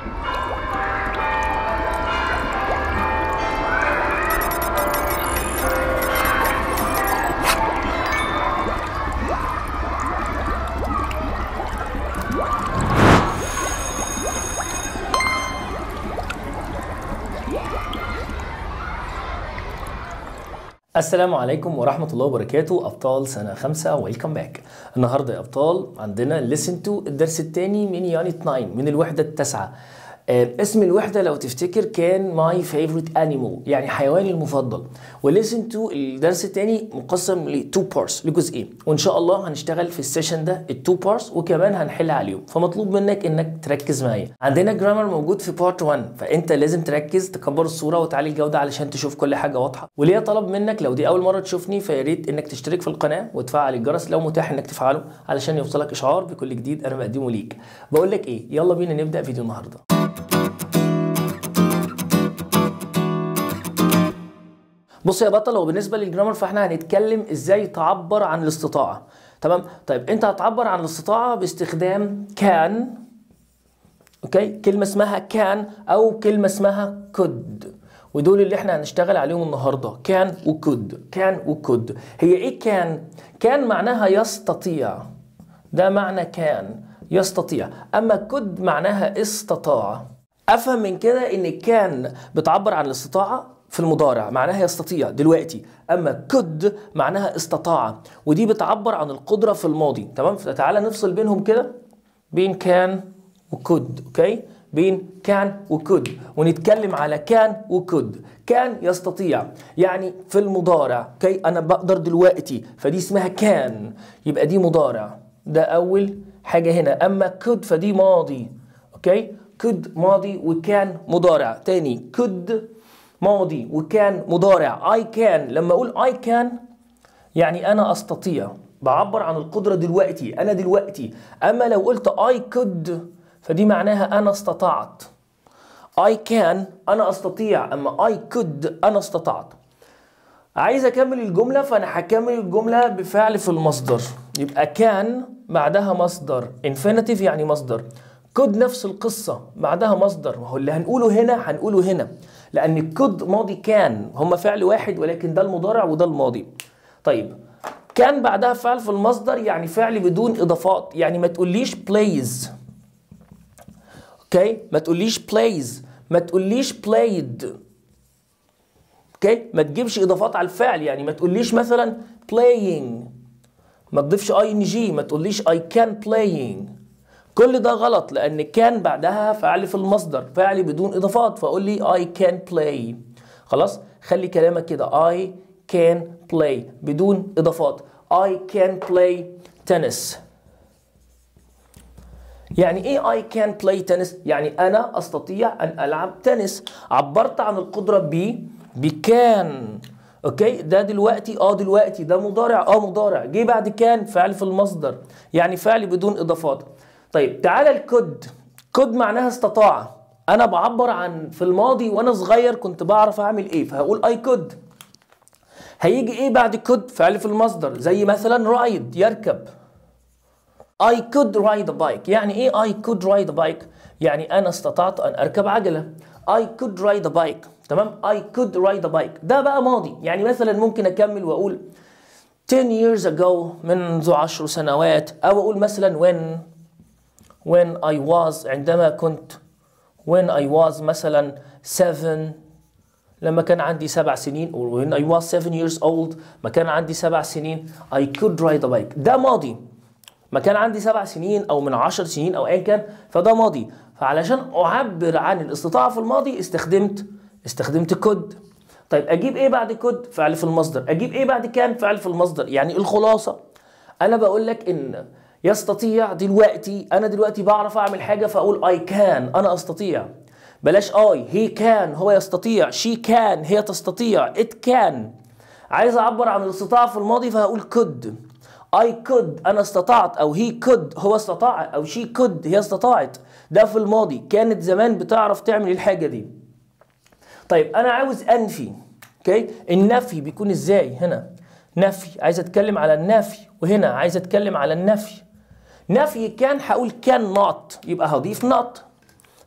السلام عليكم ورحمة الله وبركاته أبطال سنة خمسة ويلكم باك النهاردة يا أبطال عندنا listen to الدرس الثاني من يونت 9 من الوحدة التاسعة آه، اسم الوحدة لو تفتكر كان my favorite animal يعني حيواني المفضل وليسن تو الدرس الثاني مقسم ل two parts لجزئين وإن شاء الله هنشتغل في السيشن ده ال two parts وكمان هنحل عليهم فمطلوب منك إنك تركز معايا عندنا جرامر موجود في بارت 1 فأنت لازم تركز تكبر الصورة وتعلي الجودة علشان تشوف كل حاجة واضحة وليا طلب منك لو دي أول مرة تشوفني فيا ريت إنك تشترك في القناة وتفعل الجرس لو متاح إنك تفعله علشان يوصلك إشعار بكل جديد أنا بقدمه ليك بقول لك إيه يلا بينا نبدأ فيديو النهارده بص يا بطل هو بالنسبه للجرامر فاحنا هنتكلم ازاي تعبر عن الاستطاعه تمام طيب انت هتعبر عن الاستطاعه باستخدام كان اوكي كلمه اسمها كان او كلمه اسمها could ودول اللي احنا هنشتغل عليهم النهارده كان وكود كان وكود هي ايه كان كان معناها يستطيع ده معنى كان يستطيع اما كود معناها استطاع افهم من كده ان كان بتعبر عن الاستطاعه في المضارع معناها يستطيع دلوقتي اما could معناها استطاع ودي بتعبر عن القدره في الماضي تمام فتعالى نفصل بينهم كده بين كان وكود اوكي بين كان وكود ونتكلم على كان وكود كان يستطيع يعني في المضارع اوكي انا بقدر دلوقتي فدي اسمها كان يبقى دي مضارع ده اول حاجه هنا اما كود فدي ماضي اوكي كود ماضي وكان مضارع تاني كود ماضي وكان مضارع I can لما أقول I can يعني أنا أستطيع بعبر عن القدرة دلوقتي أنا دلوقتي أما لو قلت I could فدي معناها أنا استطعت I can أنا أستطيع أما I could أنا استطعت عايز أكمل الجملة فأنا هكمل الجملة بفعل في المصدر يبقى كان بعدها مصدر infinitive يعني مصدر كود نفس القصة بعدها مصدر ما هو اللي هنقوله هنا هنقوله هنا لأن كود ماضي كان هما فعل واحد ولكن ده المضارع وده الماضي طيب كان بعدها فعل في المصدر يعني فعل بدون إضافات يعني ما تقوليش plays اوكي ما تقوليش plays ما تقوليش played اوكي ما تجيبش إضافات على الفعل يعني ما تقوليش مثلا playing ما تضيفش ing ما تقوليش I can playing كل ده غلط لان كان بعدها فعل في المصدر فعل بدون اضافات فاقول لي I can play خلاص خلي كلامك كده I can play بدون اضافات I can play tennis يعني ايه I can play tennis يعني انا استطيع ان العب تنس عبرت عن القدره ب بكان اوكي ده دلوقتي اه دلوقتي ده مضارع اه مضارع جه بعد كان فعل في المصدر يعني فعل بدون اضافات طيب تعالى الكود كود معناها استطاع انا بعبر عن في الماضي وانا صغير كنت بعرف اعمل ايه فهقول اي كود هيجي ايه بعد كود فعل في المصدر زي مثلا رايد يركب I could ride a bike يعني ايه I could ride a bike يعني انا استطعت ان اركب عجلة I could ride a bike تمام I could ride a bike ده بقى ماضي يعني مثلا ممكن اكمل واقول 10 years ago منذ عشر سنوات او اقول مثلا when when I was عندما كنت when I was مثلا seven لما كان عندي سبع سنين or when I was seven years old ما كان عندي سبع سنين I could ride a bike ده ماضي ما كان عندي سبع سنين او من عشر سنين او ايا كان فده ماضي فعلشان اعبر عن الاستطاعه في الماضي استخدمت استخدمت كود طيب اجيب ايه بعد كود فعل في المصدر اجيب ايه بعد كان فعل في المصدر يعني الخلاصه انا بقول لك ان يستطيع دلوقتي انا دلوقتي بعرف اعمل حاجه فاقول اي كان انا استطيع بلاش اي هي كان هو يستطيع شي كان هي تستطيع ات كان عايز اعبر عن الاستطاعه في الماضي فهقول could I could انا استطعت او he could هو استطاع او she could هي استطاعت ده في الماضي كانت زمان بتعرف تعمل الحاجه دي طيب انا عاوز انفي اوكي النفي بيكون ازاي هنا نفي عايز اتكلم على النفي وهنا عايز اتكلم على النفي نفي كان هقول كان نوت يبقى هضيف نوت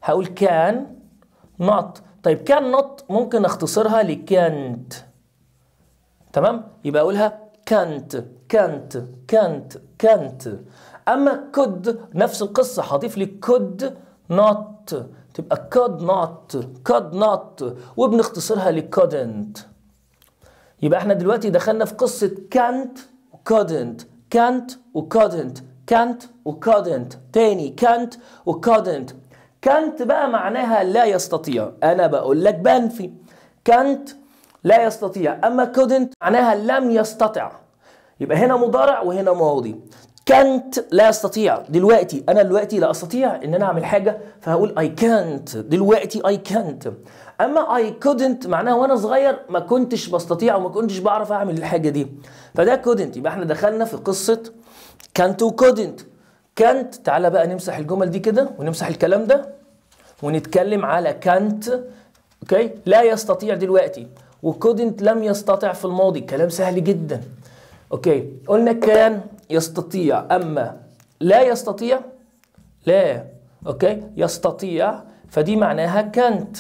هقول كان not طيب كان not ممكن اختصرها لكانت تمام يبقى اقولها كانت كانت كانت كانت اما could نفس القصه هضيف لي could not تبقى could not could not وبنختصرها ل couldn't يبقى احنا دلوقتي دخلنا في قصه can't و couldn't can't و couldn't can't و couldn't تاني can't و couldn't can't بقى معناها لا يستطيع انا بقول لك بنفي can't لا يستطيع اما couldn't معناها لم يستطع يبقى هنا مضارع وهنا ماضي كانت لا يستطيع دلوقتي انا دلوقتي لا استطيع ان انا اعمل حاجه فهقول I can't دلوقتي I can't اما I couldn't معناها وانا صغير ما كنتش بستطيع وما كنتش بعرف اعمل الحاجه دي فده couldn't يبقى احنا دخلنا في قصه can't و couldn't can't تعالى بقى نمسح الجمل دي كده ونمسح الكلام ده ونتكلم على can't اوكي لا يستطيع دلوقتي وكودنت لم يستطع في الماضي كلام سهل جدا اوكي قلنا كان يستطيع اما لا يستطيع لا اوكي يستطيع فدي معناها كانت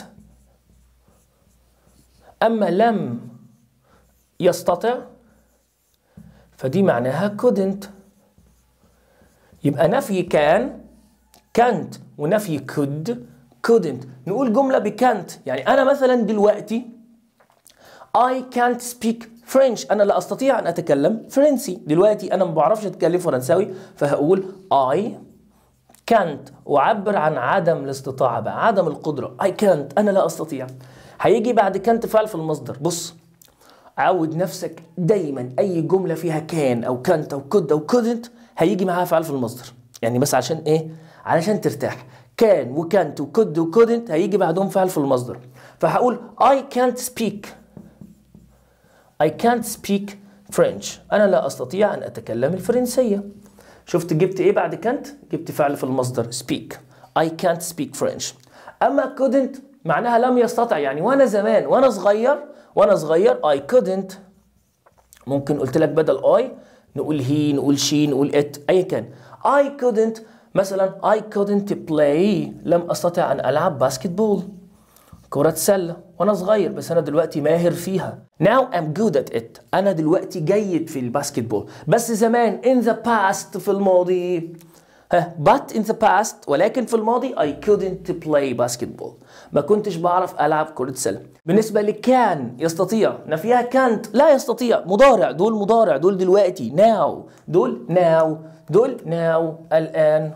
اما لم يستطع فدي معناها couldn't يبقى نفي كان كانت ونفي could couldn't نقول جملة بكانت يعني أنا مثلا دلوقتي I can't speak French أنا لا أستطيع أن أتكلم فرنسي دلوقتي أنا ما بعرفش أتكلم فرنساوي فهقول I can't وعبر عن عدم الاستطاعة بقى عدم القدرة I can't أنا لا أستطيع هيجي بعد كانت فعل في المصدر بص عود نفسك دايما أي جملة فيها كان أو كانت أو كود أو couldn't هيجي معاها فعل في المصدر يعني بس عشان إيه علشان ترتاح كان وكانت وكود وكودنت هيجي بعدهم فعل في المصدر فهقول I can't speak I can't speak French أنا لا أستطيع أن أتكلم الفرنسية شفت جبت إيه بعد كانت جبت فعل في المصدر speak I can't speak French أما couldn't معناها لم يستطع يعني وأنا زمان وأنا صغير وأنا صغير I couldn't ممكن قلت لك بدل I نقول he نقول she نقول it أي كان I couldn't مثلا I couldn't play لم أستطع أن ألعب باسكت بول كرة سلة وأنا صغير بس أنا دلوقتي ماهر فيها Now I'm good at it أنا دلوقتي جيد في الباسكت بول بس زمان in the past في الماضي ها but in the past ولكن في الماضي I couldn't play basketball ما كنتش بعرف ألعب كرة سلة بالنسبة لكان يستطيع نفيها كانت لا يستطيع مضارع دول مضارع دول دلوقتي now دول now دول now الآن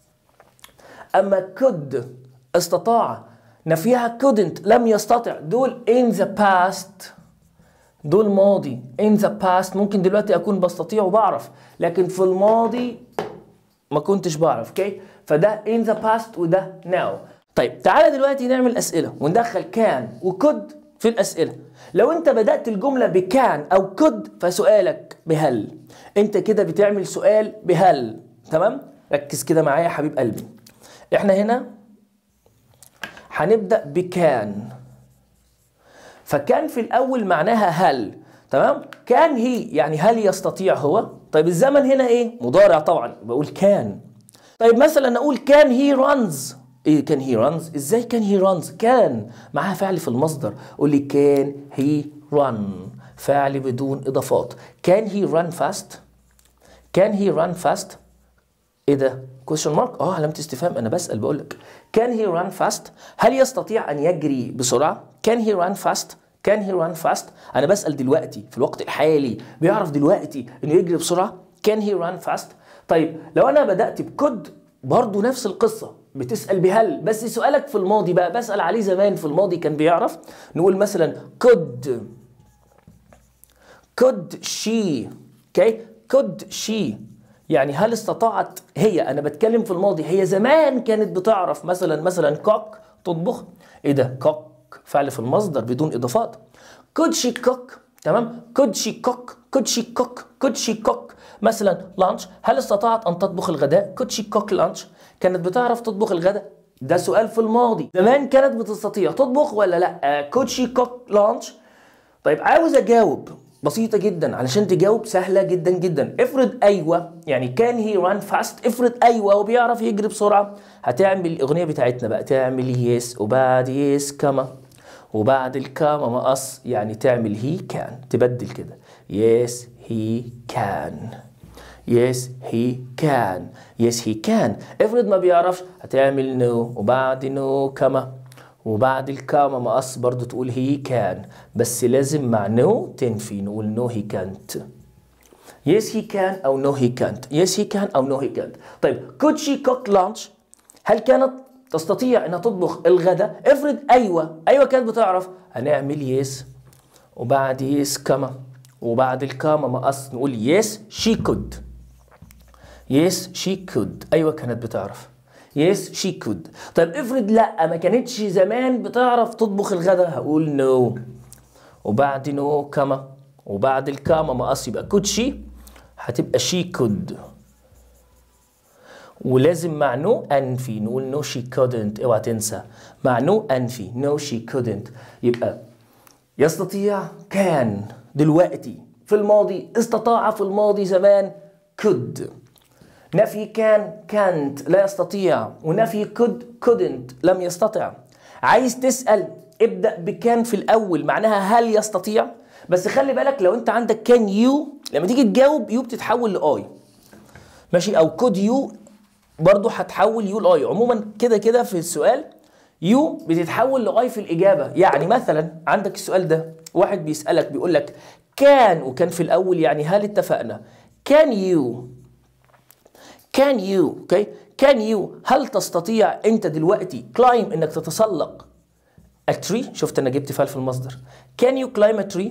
أما could استطاع نفيها couldn't لم يستطع دول in the past دول ماضي in the past ممكن دلوقتي أكون بستطيع وبعرف لكن في الماضي ما كنتش بعرف اوكي فده in the past وده now طيب تعالى دلوقتي نعمل أسئلة وندخل كان وكود في الأسئلة لو أنت بدأت الجملة بكان أو كود فسؤالك بهل أنت كده بتعمل سؤال بهل تمام ركز كده معايا يا حبيب قلبي احنا هنا هنبدأ بكان فكان في الأول معناها هل تمام كان هي يعني هل يستطيع هو طيب الزمن هنا ايه مضارع طبعا بقول كان طيب مثلا اقول كان هي رانز ايه كان هي رانز ازاي كان هي رانز كان معاها فعل في المصدر قول لي كان هي ران فعل بدون اضافات كان هي ران فاست كان هي ران فاست ايه ده كويشن مارك اه علامه استفهام انا بسال بقول لك كان هي ران فاست هل يستطيع ان يجري بسرعه كان هي ران فاست كان هي ران فاست انا بسال دلوقتي في الوقت الحالي بيعرف دلوقتي انه يجري بسرعه كان هي ران فاست طيب لو انا بدات بكود برضه نفس القصه بتسال بهل بس سؤالك في الماضي بقى بسال عليه زمان في الماضي كان بيعرف نقول مثلا could could she اوكي could she يعني هل استطاعت هي انا بتكلم في الماضي هي زمان كانت بتعرف مثلا مثلا كوك تطبخ ايه ده كوك فعل في المصدر بدون اضافات could she cook تمام could she cook could she cook could she cook مثلا لانش هل استطاعت ان تطبخ الغداء could she cook lunch كانت بتعرف تطبخ الغداء ده سؤال في الماضي زمان كانت بتستطيع تطبخ ولا لا could she cook lunch طيب عاوز اجاوب بسيطة جدا علشان تجاوب سهلة جدا جدا افرض ايوه يعني كان هي ران فاست افرض ايوه وبيعرف يجري بسرعة هتعمل الاغنية بتاعتنا بقى تعمل يس وبعد يس كما وبعد الكاما مقص يعني تعمل هي كان تبدل كده يس هي كان يس هي كان يس هي كان افرض ما بيعرفش هتعمل نو وبعد نو كما وبعد الكاما مقص برضو تقول هي كان بس لازم مع نو تنفي نقول نو هي كانت يس هي كان او نو هي كانت يس هي كان او نو هي كانت طيب could she cook lunch هل كانت تستطيع انها تطبخ الغداء افرض ايوه ايوه كانت بتعرف هنعمل يس وبعد يس كما وبعد الكاما مقص نقول يس شي كود يس شي كود ايوه كانت بتعرف يس شي كود طيب افرض لا ما كانتش زمان بتعرف تطبخ الغداء هقول نو no. وبعد نو no كما وبعد الكاما مقص يبقى كود شي هتبقى شي كود ولازم مع نو انفي نقول نو شي كودنت اوعى تنسى مع نو انفي نو شي كودنت يبقى يستطيع كان دلوقتي في الماضي استطاع في الماضي زمان could نفي كان كانت لا يستطيع ونفي could couldn't لم يستطع عايز تسأل ابدأ بكان في الأول معناها هل يستطيع بس خلي بالك لو انت عندك كان يو لما تيجي تجاوب يو بتتحول لآي ماشي او كود يو برضو هتحول يو لاي عموما كده كده في السؤال يو بتتحول لاي في الاجابه يعني مثلا عندك السؤال ده واحد بيسالك بيقول لك كان وكان في الاول يعني هل اتفقنا كان يو كان يو اوكي كان يو هل تستطيع انت دلوقتي كلايم انك تتسلق التري شفت انا جبت فعل في المصدر كان يو كلايم تري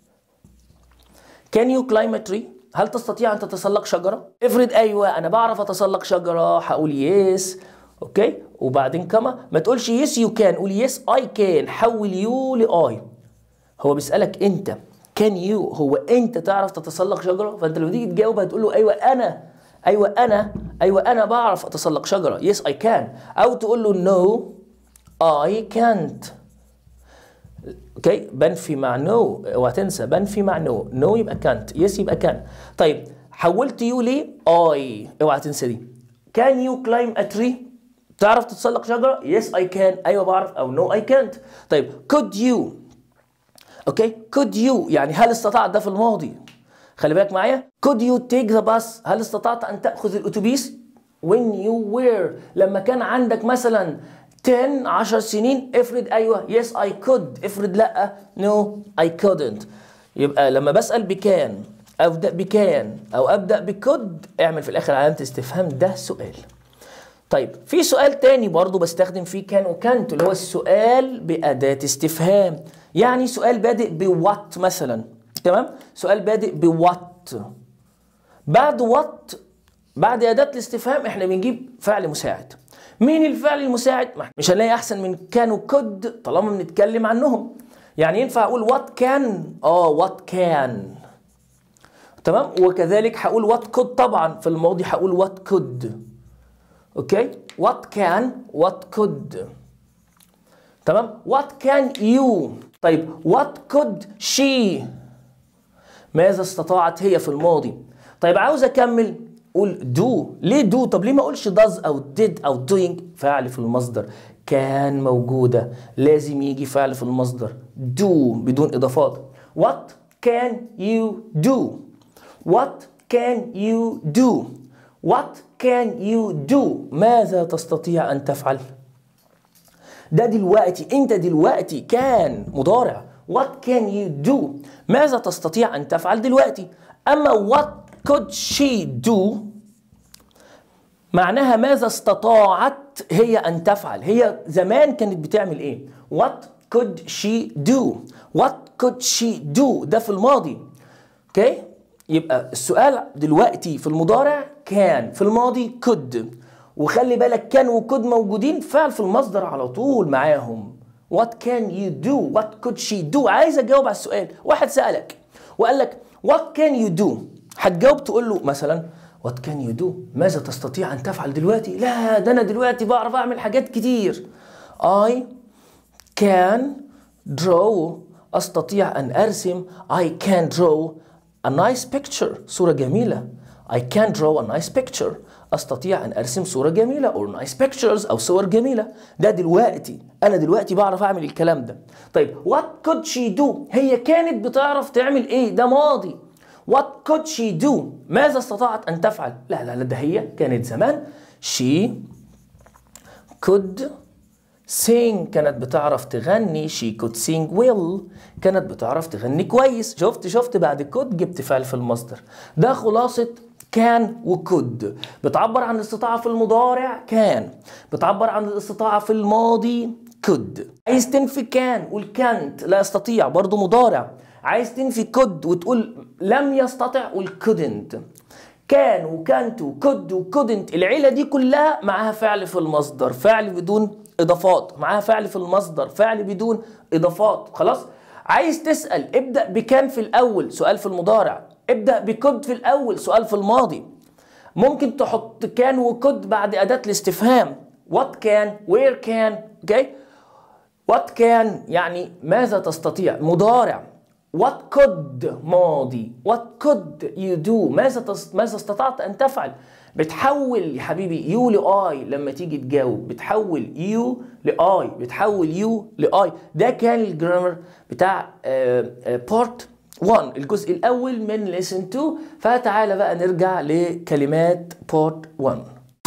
كان يو كلايم تري هل تستطيع ان تتسلق شجره افرض ايوه انا بعرف اتسلق شجره هقول يس اوكي وبعدين كما ما تقولش يس يو كان قول يس اي كان حول يو لاي هو بيسالك انت كان يو هو انت تعرف تتسلق شجره فانت لما تيجي تجاوب هتقول له ايوه انا ايوه انا ايوه انا بعرف اتسلق شجره يس اي كان او تقول له نو اي كانت اوكي بنفي مع نو اوعى تنسى بنفي مع نو نو يبقى كانت يس يبقى كان طيب حولت يو ليه اي اوعى تنسى دي كان يو كلايم ا تري تعرف تتسلق شجره يس اي كان ايوه بعرف او نو اي كانت طيب كود يو اوكي كود يو يعني هل استطعت ده في الماضي خلي بالك معايا كود يو تيك ذا باس هل استطعت ان تاخذ الاتوبيس when you were لما كان عندك مثلا 10 10 سنين افرض ايوه يس اي كود افرض لا نو اي كودنت يبقى لما بسال بكان ابدا بكان او ابدا بكود اعمل في الاخر علامه استفهام ده سؤال طيب في سؤال تاني برضو بستخدم فيه كان وكانت اللي هو السؤال بأداة استفهام يعني سؤال بادئ بوات مثلا تمام سؤال بادئ بوات بعد وات بعد أداة الاستفهام احنا بنجيب فعل مساعد مين الفعل المساعد؟ مش هنلاقي أحسن من كان وكود طالما بنتكلم عنهم يعني ينفع أقول وات كان اه وات كان تمام وكذلك هقول وات كود طبعا في الماضي هقول وات كود اوكي وات كان وات كود تمام وات كان يو طيب وات كود شي ماذا استطاعت هي في الماضي طيب عاوز اكمل قول دو ليه دو طب ليه ما اقولش داز او ديد او دوينج فعل في المصدر كان موجوده لازم يجي فعل في المصدر دو بدون اضافات what can you do what can you do what can you do ماذا تستطيع ان تفعل ده دلوقتي انت دلوقتي كان مضارع what can you do ماذا تستطيع ان تفعل دلوقتي اما what could she do معناها ماذا استطاعت هي ان تفعل هي زمان كانت بتعمل ايه what could she do what could she do ده في الماضي اوكي okay? يبقى السؤال دلوقتي في المضارع كان في الماضي could وخلي بالك كان وكود موجودين فعل في المصدر على طول معاهم what can you do what could she do عايز اجاوب على السؤال واحد سألك وقال لك what can you do هتجاوب تقول له مثلا what can you do ماذا تستطيع ان تفعل دلوقتي لا ده انا دلوقتي بعرف اعمل حاجات كتير I can draw أستطيع أن أرسم I can draw a nice picture صورة جميلة I can draw a nice picture أستطيع أن أرسم صورة جميلة or nice pictures أو صور جميلة ده دلوقتي أنا دلوقتي بعرف أعمل الكلام ده طيب what could she do هي كانت بتعرف تعمل إيه ده ماضي what could she do ماذا استطاعت أن تفعل لا لا لا ده هي كانت زمان she could sing كانت بتعرف تغني she could sing well كانت بتعرف تغني كويس شفت شفت بعد could جبت فعل في المصدر ده خلاصة كان وكود بتعبر عن الاستطاعة في المضارع كان بتعبر عن الاستطاعة في الماضي كود عايز تنفي كان قول كانت لا يستطيع برضو مضارع عايز تنفي كود وتقول لم يستطع قول couldn't كان وكانت وكود وكودنت العيلة دي كلها معاها فعل في المصدر فعل بدون اضافات معاها فعل في المصدر فعل بدون اضافات خلاص عايز تسأل ابدأ بكان في الأول سؤال في المضارع ابدأ بكود في الأول سؤال في الماضي ممكن تحط كان وكود بعد أداة الاستفهام what can where can okay what can يعني ماذا تستطيع مضارع what could ماضي what could you do ماذا تست... ماذا استطعت أن تفعل بتحول يا حبيبي يو لاي لما تيجي تجاوب بتحول يو لاي بتحول يو لاي ده كان الجرامر بتاع بارت 1 الجزء الاول من ليسن 2 فتعالى بقى نرجع لكلمات بارت 1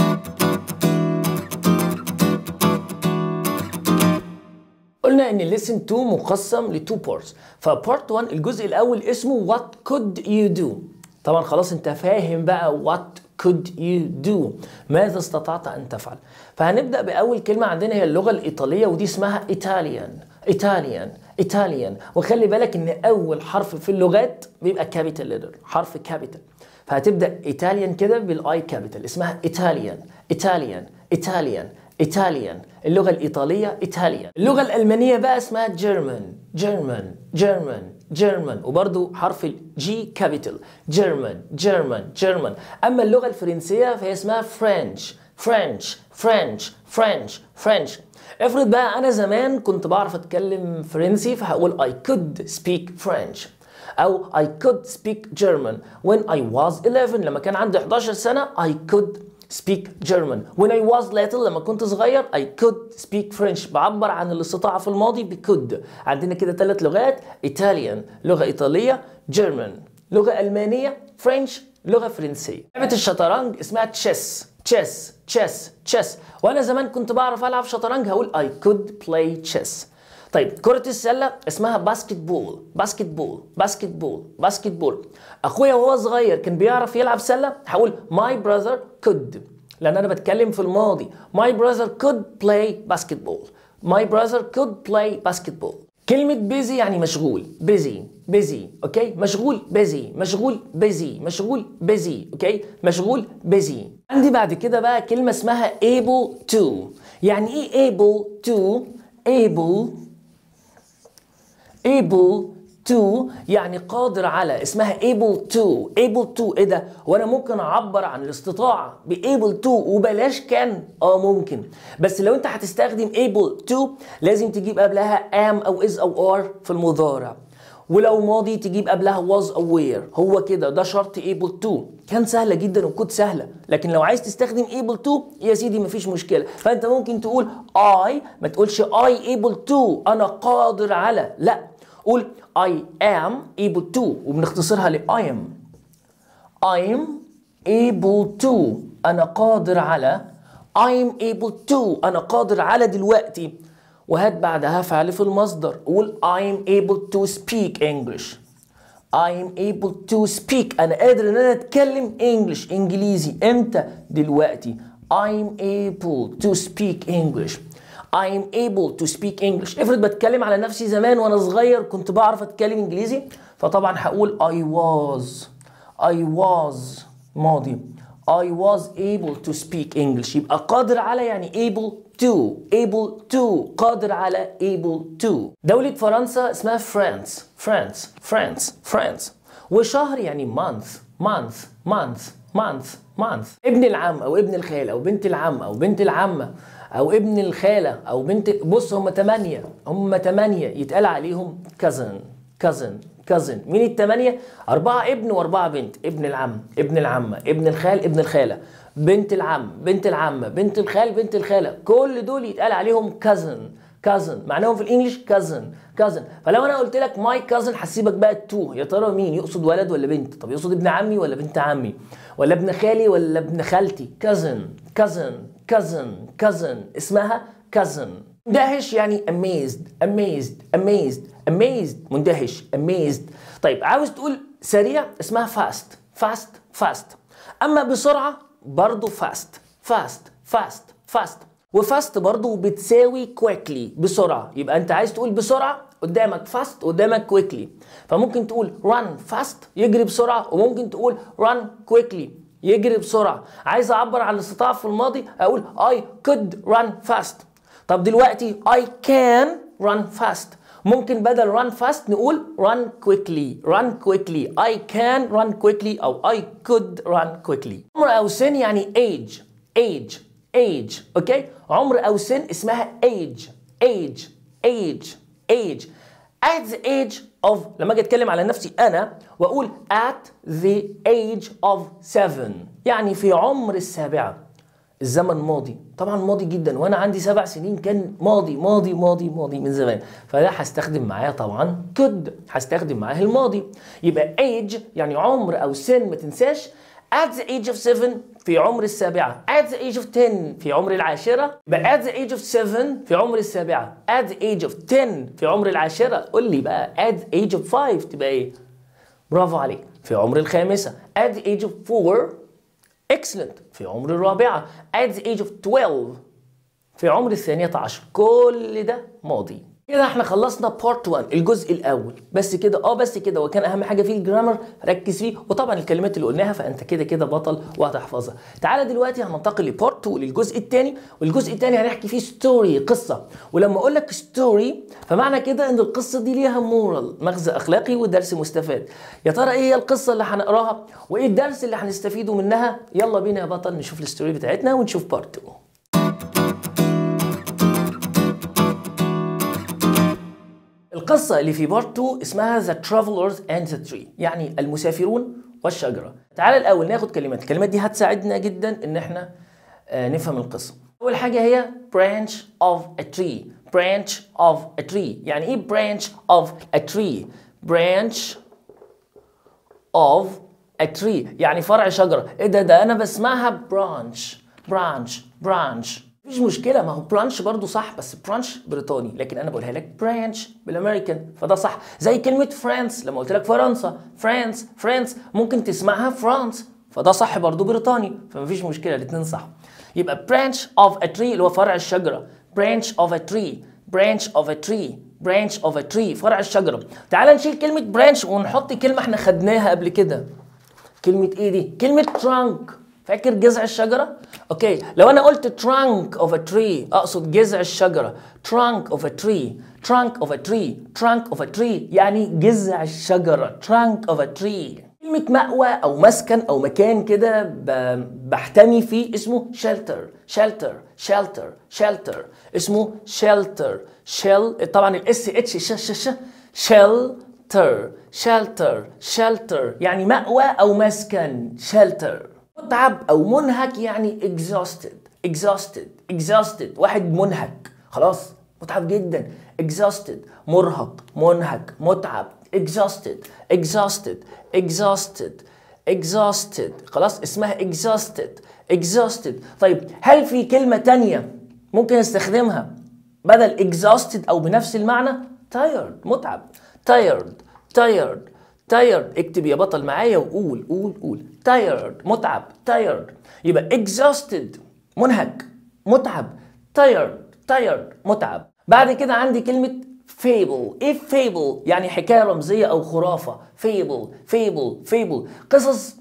قلنا ان ليسن 2 مقسم ل 2 بارتس فبارت 1 الجزء الاول اسمه what could you do طبعا خلاص انت فاهم بقى what could you do ماذا استطعت ان تفعل فهنبدا باول كلمه عندنا هي اللغه الايطاليه ودي اسمها ايطاليان ايطاليان ايطاليان وخلي بالك ان اول حرف في اللغات بيبقى كابيتال ليتر حرف كابيتال فهتبدا ايطاليان كده بالاي كابيتال اسمها ايطاليان ايطاليان ايطاليان ايطاليان اللغه الايطاليه ايطاليان اللغه الالمانيه بقى اسمها جيرمان جيرمان جيرمان جيرمان وبرضو حرف الجي كابيتال جيرمان جيرمان جيرمان اما اللغه الفرنسيه فهي اسمها فرنش فرنش فرنش فرنش فرنش افرض بقى انا زمان كنت بعرف اتكلم فرنسي فهقول I could speak French او I could speak German when I was 11 لما كان عندي 11 سنه I could speak German when I was little لما كنت صغير I could speak French بعبر عن الاستطاعة في الماضي ب could عندنا كده ثلاث لغات Italian لغة إيطالية German لغة ألمانية French لغة فرنسية لعبة الشطرنج اسمها تشيس تشيس تشيس تشيس وأنا زمان كنت بعرف ألعب شطرنج هقول I could play chess طيب كرة السلة اسمها باسكت بول باسكت بول باسكت بول باسكت بول اخويا وهو صغير كان بيعرف يلعب سلة هقول my brother could لان انا بتكلم في الماضي my brother could play basketball my brother could play basketball كلمة busy يعني مشغول busy busy اوكي مشغول busy مشغول busy مشغول busy اوكي مشغول busy عندي بعد كده بقى كلمة اسمها able to يعني ايه able to able able to يعني قادر على اسمها able to able to ايه ده هو انا ممكن اعبر عن الاستطاعه ب able to وبلاش كان اه ممكن بس لو انت هتستخدم able to لازم تجيب قبلها am او is او are في المضارع ولو ماضي تجيب قبلها was aware هو كده ده شرط able to كان سهلة جدا وكود سهلة لكن لو عايز تستخدم able to يا سيدي مفيش مشكلة فانت ممكن تقول I ما تقولش I able to انا قادر على لا قول I am able to وبنختصرها ل I am I am able to أنا قادر على I am able to أنا قادر على دلوقتي وهات بعدها فعل في المصدر قول I am able to speak English I am able to speak أنا قادر إن أنا أتكلم English إنجليزي إمتى دلوقتي I am able to speak English I am able to speak English افرض بتكلم على نفسي زمان وانا صغير كنت بعرف اتكلم انجليزي فطبعا هقول I was I was ماضي I was able to speak English يبقى قادر على يعني able to able to قادر على able to دولة فرنسا اسمها France France France France وشهر يعني month month month month month ابن العم او ابن الخال او بنت العم او بنت العمه او ابن الخاله او بنت بص هم ثمانيه هم ثمانيه يتقال عليهم كازن كازن كازن مين الثمانيه اربعه ابن واربعه بنت ابن العم ابن العمه ابن الخال ابن الخاله بنت العم بنت العمه بنت الخال بنت الخاله كل دول يتقال عليهم كازن كازن معناهم في الانجليش كازن كازن فلو انا قلت لك ماي كازن هسيبك بقى تو يا ترى مين يقصد ولد ولا بنت طب يقصد ابن عمي ولا بنت عمي ولا ابن خالي ولا ابن خالتي كازن كازن كازن كازن اسمها كازن مندهش يعني amazed amazed amazed amazed مندهش amazed طيب عاوز تقول سريع اسمها fast fast fast اما بسرعه برضو fast fast fast fast وفاست برضو بتساوي quickly بسرعه يبقى انت عايز تقول بسرعه قدامك fast قدامك quickly فممكن تقول run fast يجري بسرعه وممكن تقول run quickly يجري بسرعه عايز اعبر عن الاستطاعه في الماضي اقول I could run fast طب دلوقتي I can run fast ممكن بدل run fast نقول run quickly run quickly I can run quickly أو I could run quickly عمر أو سن يعني age age age أوكي عمر أو سن اسمها age age age age at the age of لما اجي اتكلم على نفسي انا واقول at the age of seven يعني في عمر السابعه الزمن ماضي طبعا ماضي جدا وانا عندي سبع سنين كان ماضي ماضي ماضي ماضي من زمان فده هستخدم معاه طبعا could هستخدم معاه الماضي يبقى age يعني عمر او سن ما تنساش at the age of 7 في عمر السابعة at the age of 10 في عمر العاشرة يبقى at the age of 7 في عمر السابعة at the age of 10 في عمر العاشرة قول لي بقى at the age of 5 تبقى ايه برافو عليك في عمر الخامسة at the age of 4 excellent في عمر الرابعة at the age of 12 في عمر الثانية عشر كل ده ماضي كده احنا خلصنا بارت 1 الجزء الاول بس كده اه بس كده وكان اهم حاجه فيه الجرامر ركز فيه وطبعا الكلمات اللي قلناها فانت كده كده بطل وهتحفظها تعالى دلوقتي هننتقل لبارت 2 للجزء الثاني والجزء الثاني هنحكي فيه ستوري قصه ولما اقول لك ستوري فمعنى كده ان القصه دي ليها مورال مغزى اخلاقي ودرس مستفاد يا ترى ايه هي القصه اللي هنقراها وايه الدرس اللي هنستفيده منها يلا بينا يا بطل نشوف الستوري بتاعتنا ونشوف بارت 2 القصة اللي في بارت 2 اسمها The Travelers and the Tree يعني المسافرون والشجرة تعال الأول ناخد كلمات الكلمات دي هتساعدنا جدا إن احنا آه نفهم القصة أول حاجة هي branch of a tree branch of a tree يعني إيه branch of a tree branch of a tree يعني فرع شجرة إيه ده ده أنا بسمعها branch branch branch مفيش مشكله ما هو برانش برضو صح بس برانش بريطاني لكن انا بقولها لك برانش بالامريكان فده صح زي كلمه فرانس لما قلت لك فرنسا فرانس فرانس ممكن تسمعها فرانس فده صح برضو بريطاني فمفيش مشكله الاثنين صح يبقى برانش اوف ا تري اللي هو فرع الشجره برانش اوف ا تري برانش اوف ا تري برانش اوف ا تري فرع الشجره تعال نشيل كلمه برانش ونحط كلمه احنا خدناها قبل كده كلمه ايه دي كلمه ترانك فاكر جذع الشجرة؟ اوكي لو انا قلت trunk of a tree اقصد جذع الشجرة trunk of a tree trunk of a tree trunk of a tree يعني جذع الشجرة trunk of a tree كلمة مأوى أو مسكن أو مكان كده بحتمي فيه اسمه shelter shelter shelter shelter اسمه shelter shell طبعا الاس اتش ش ش ش shelter shelter shelter يعني مأوى أو مسكن shelter متعب او منهك يعني exhausted exhausted exhausted واحد منهك خلاص متعب جدا exhausted مرهق منهك متعب exhausted exhausted exhausted exhausted خلاص اسمها exhausted exhausted طيب هل في كلمة تانية ممكن استخدمها بدل exhausted او بنفس المعنى tired متعب tired tired tired اكتب يا بطل معايا وقول قول قول tired متعب tired يبقى exhausted منهك متعب tired tired متعب بعد كده عندي كلمة fable ايه fable يعني حكاية رمزية او خرافة fable fable fable قصص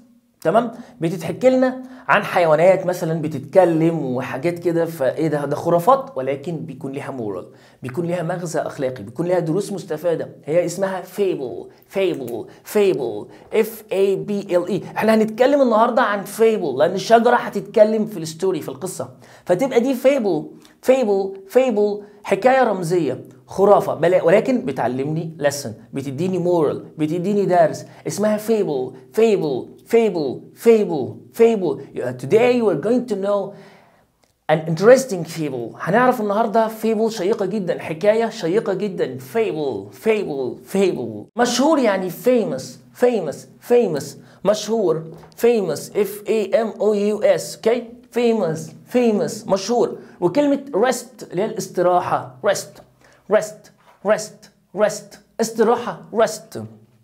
تمام بتتحكي لنا عن حيوانات مثلا بتتكلم وحاجات كده فايه ده ده خرافات ولكن بيكون ليها مورال بيكون ليها مغزى اخلاقي بيكون ليها دروس مستفاده هي اسمها فيبل فيبل فيبل اف اي بي ال اي احنا هنتكلم النهارده عن فيبل لان الشجره هتتكلم في الستوري في القصه فتبقى دي فيبل فيبل فيبل حكايه رمزيه خرافه بلا ولكن بتعلمني لسن بتديني مورال بتديني درس اسمها فيبل فيبل فيبل فيبل فيبل today we're going to know an interesting fable هنعرف النهارده فيبل شيقه جدا حكايه شيقه جدا فيبل فيبل فيبل مشهور يعني famous famous famous مشهور famous f a m o u s okay famous famous مشهور وكلمه rest اللي هي الاستراحه rest rest rest rest استراحه rest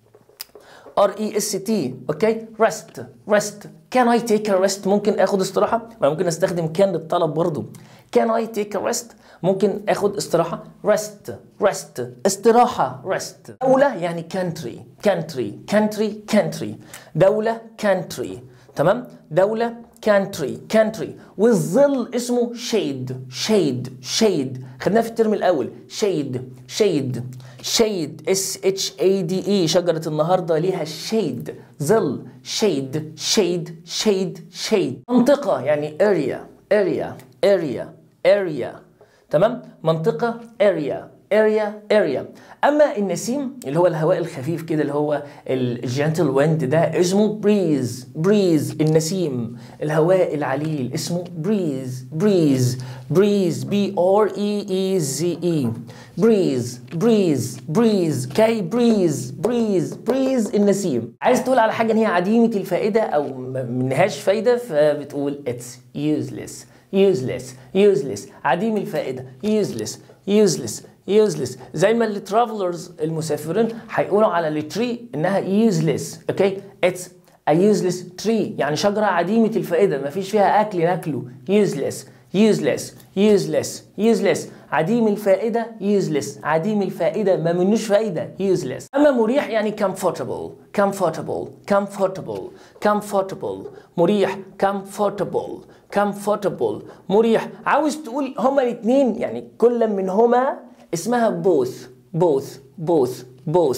R E S T اوكي rest rest can I take a rest ممكن اخد استراحه ما ممكن استخدم كان للطلب برضو can I take a rest ممكن اخد استراحه rest rest استراحه rest دوله يعني country country country country دوله country تمام دوله country country والظل اسمه shade shade shade خدناه في الترم الاول shade shade shade s h a d e شجرة النهاردة ليها shade ظل shade shade shade shade منطقة يعني area area area area تمام منطقة area area area اما النسيم اللي هو الهواء الخفيف كده اللي هو الجنتل ويند ده اسمه بريز بريز النسيم الهواء العليل اسمه بريز بريز بريز بي ار اي اي زي اي بريز بريز بريز كي بريز بريز بريز النسيم عايز تقول على حاجه ان هي عديمه الفائده او منهاش فايده فبتقول اتس useless useless useless عديم الفائده useless useless useless زي ما الترافلرز المسافرين هيقولوا على التري انها useless اوكي اتس a useless tree يعني شجره عديمه الفائده ما فيش فيها اكل ناكله useless useless useless useless عديم الفائده useless عديم الفائده ما منوش فايده useless اما مريح يعني comfortable comfortable comfortable comfortable مريح comfortable comfortable مريح عاوز تقول هما الاثنين يعني كل منهما اسمها both both both both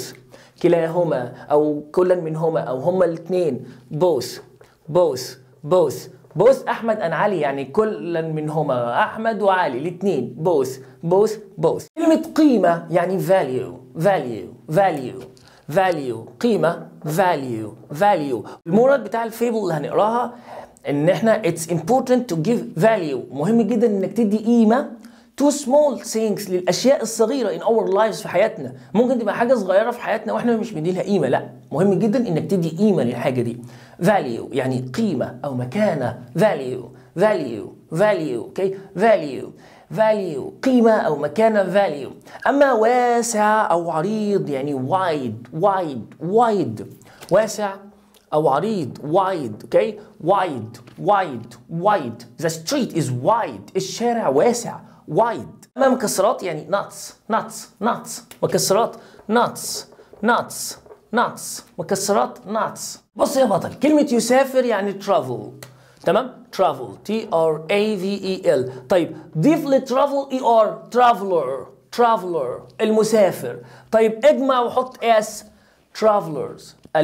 كلاهما او كل منهما او هما الاثنين both both both both احمد and علي يعني كل منهما احمد وعلي الاثنين both both both كلمه قيمه يعني value value value value قيمه value value المورد بتاع الفيبل اللي هنقراها ان احنا it's important to give value مهم جدا انك تدي قيمه to small things للاشياء الصغيره in our lives في حياتنا ممكن تبقى حاجه صغيره في حياتنا واحنا مش مديلها قيمه لا مهم جدا انك تدي قيمه للحاجه دي value يعني قيمه او مكانه value value value اوكي okay? value value قيمة أو مكانة value أما واسع أو عريض يعني wide wide wide واسع أو عريض wide okay wide wide wide the street is wide الشارع واسع wide أما مكسرات يعني nuts nuts nuts مكسرات nuts nuts nuts مكسرات nuts بص يا بطل كلمة يسافر يعني travel تمام travel T R A V E L طيب ضيف للترافل اي ار traveler traveler المسافر طيب اجمع وحط اس travelers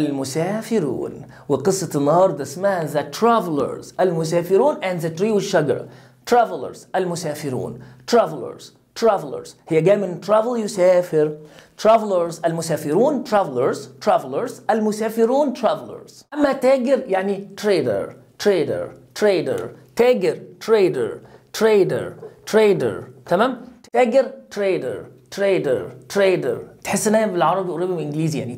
المسافرون وقصة النهاردة اسمها The Travelers المسافرون and the tree والشجرة Travelers المسافرون Travelers Travelers هي جاية من travel يسافر Travelers المسافرون Travelers Travelers المسافرون Travelers أما تاجر يعني trader trader trader تاجر trader trader trader تمام تاجر trader trader trader تحس انها بالعربي قريبه من الانجليزي يعني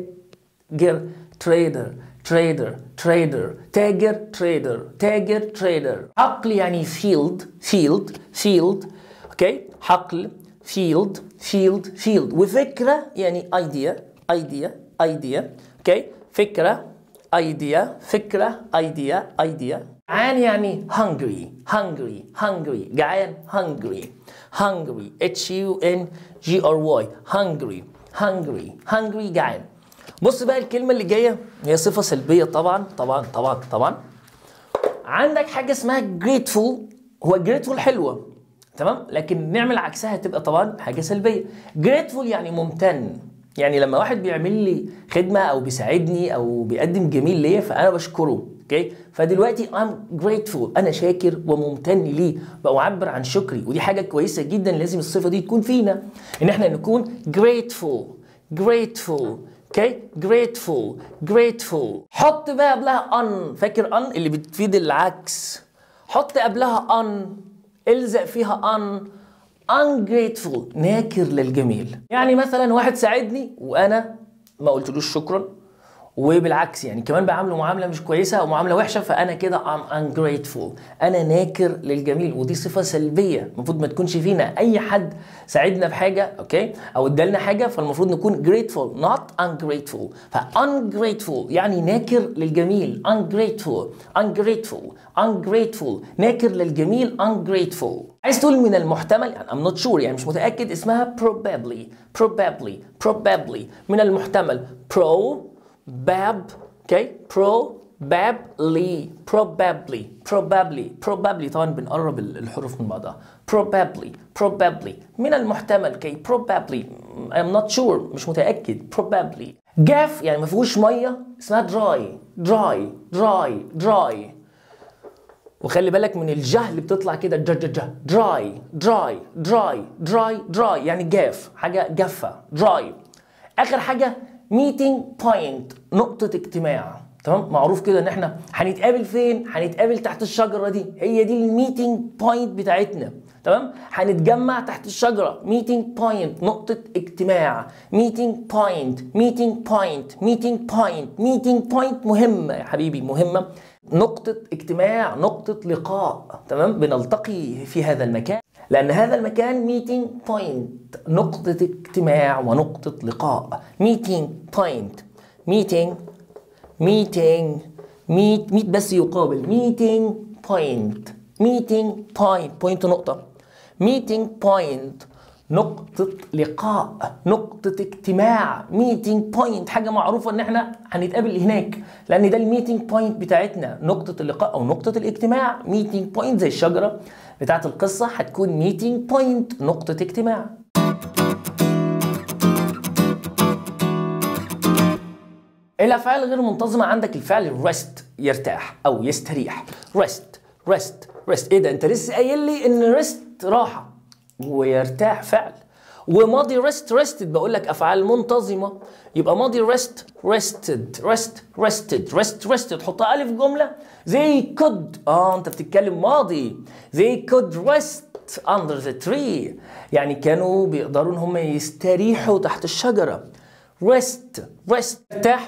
تاجر trader trader trader تاجر trader تاجر trader حقل يعني field field field اوكي حقل field field field وفكره يعني idea idea idea اوكي فكره idea فكرة idea idea جعان يعني hungry hungry hungry جعان hungry hungry H U N G R Y hungry hungry hungry جعان بص بقى الكلمه اللي جايه هي صفه سلبيه طبعا طبعا طبعا طبعا عندك حاجه اسمها grateful هو grateful حلوه تمام لكن نعمل عكسها تبقى طبعا حاجه سلبيه grateful يعني ممتن يعني لما واحد بيعمل لي خدمه او بيساعدني او بيقدم جميل ليا فانا بشكره اوكي فدلوقتي I'm grateful انا شاكر وممتن ليه بعبر عن شكري ودي حاجه كويسه جدا لازم الصفه دي تكون فينا ان احنا نكون grateful grateful اوكي grateful grateful حط بقى قبلها on فاكر on اللي بتفيد العكس حط قبلها on الزق فيها on ungrateful ناكر للجميل يعني مثلا واحد ساعدني وانا ما قلتلوش شكرا وبالعكس يعني كمان بعامله معامله مش كويسه او معامله وحشه فانا كده I'm ungrateful انا ناكر للجميل ودي صفه سلبيه المفروض ما تكونش فينا اي حد ساعدنا بحاجه اوكي او ادالنا حاجه فالمفروض نكون grateful not ungrateful ف ungrateful يعني ناكر للجميل ungrateful ungrateful ungrateful ناكر للجميل ungrateful عايز تقول من المحتمل يعني I'm not sure يعني مش متاكد اسمها probably probably probably من المحتمل pro bab okay probably probably probably probably طبعا بنقرب الحروف من بعضها probably probably من المحتمل كي probably I'm not sure مش متأكد probably جاف يعني ما فيهوش ميه اسمها dry dry dry dry وخلي بالك من الجه اللي بتطلع كده جه جه جه dry dry dry dry dry يعني جاف حاجة جافة dry آخر حاجة meeting point نقطة اجتماع تمام معروف كده ان احنا هنتقابل فين هنتقابل تحت الشجرة دي هي دي الميتنج بوينت بتاعتنا تمام هنتجمع تحت الشجرة meeting point نقطة اجتماع meeting point meeting point meeting point meeting point مهمة يا حبيبي مهمة نقطة اجتماع نقطة لقاء تمام بنلتقي في هذا المكان لأن هذا المكان ميتينج بوينت نقطة اجتماع ونقطة لقاء ميتينج بوينت ميتينج ميتينج ميت ميت بس يقابل ميتينج بوينت ميتينج بوينت بوينت نقطة ميتينج بوينت نقطة لقاء نقطة اجتماع ميتينج بوينت حاجة معروفة ان احنا هنتقابل هناك لان ده الميتينج بوينت بتاعتنا نقطة اللقاء او نقطة الاجتماع ميتينج بوينت زي الشجرة بتاعت القصة هتكون ميتينج بوينت نقطة اجتماع الافعال غير منتظمة عندك الفعل ريست يرتاح او يستريح ريست ريست ريست ايه ده انت لسه قايل لي ان ريست راحة ويرتاح فعل وماضي ريست ريستد بقول لك افعال منتظمه يبقى ماضي ريست ريستد ريست ريستد ريست ريستد حطها الف جمله زي كود اه انت بتتكلم ماضي زي كود ريست اندر ذا تري يعني كانوا بيقدروا ان هم يستريحوا تحت الشجره ريست ريست ارتاح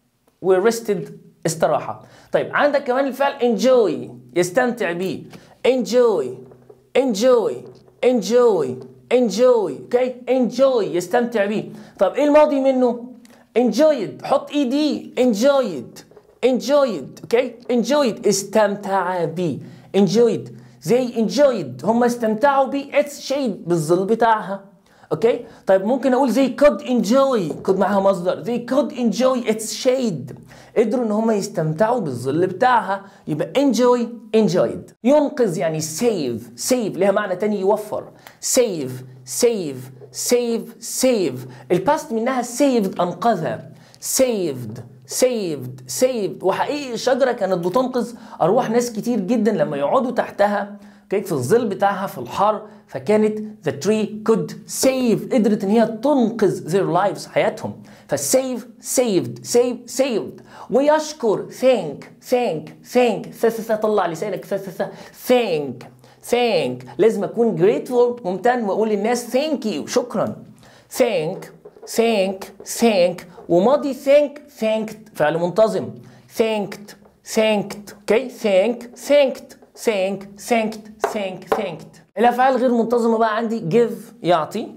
وريستد استراحه طيب عندك كمان الفعل enjoy يستمتع بيه enjoy enjoy enjoy enjoy اوكي enjoy يستمتع بيه طب ايه الماضي منه enjoyed حط اي دي enjoyed enjoyed اوكي enjoyed استمتع بيه enjoyed زي enjoyed هم استمتعوا بيه اتس شيد بالظل بتاعها اوكي طيب ممكن اقول زي could enjoy could معاها مصدر زي could enjoy its shade قدروا ان هم يستمتعوا بالظل بتاعها يبقى enjoy enjoyed ينقذ يعني save save لها معنى تاني يوفر save save save save الباست منها saved انقذها saved saved saved وحقيقي الشجره كانت بتنقذ ارواح ناس كتير جدا لما يقعدوا تحتها اوكي في الظل بتاعها في الحر فكانت the tree could save قدرت ان هي تنقذ their lives حياتهم فسيف saved save saved ويشكر thank thank thank ث ث طلع لسانك ث ث thank thank لازم اكون grateful ممتن واقول للناس thank you شكرا thank thank thank وماضي thank thanked فعل منتظم thanked thanked اوكي thank thanked thank thanked thank thanked الافعال غير منتظمه بقى عندي give يعطي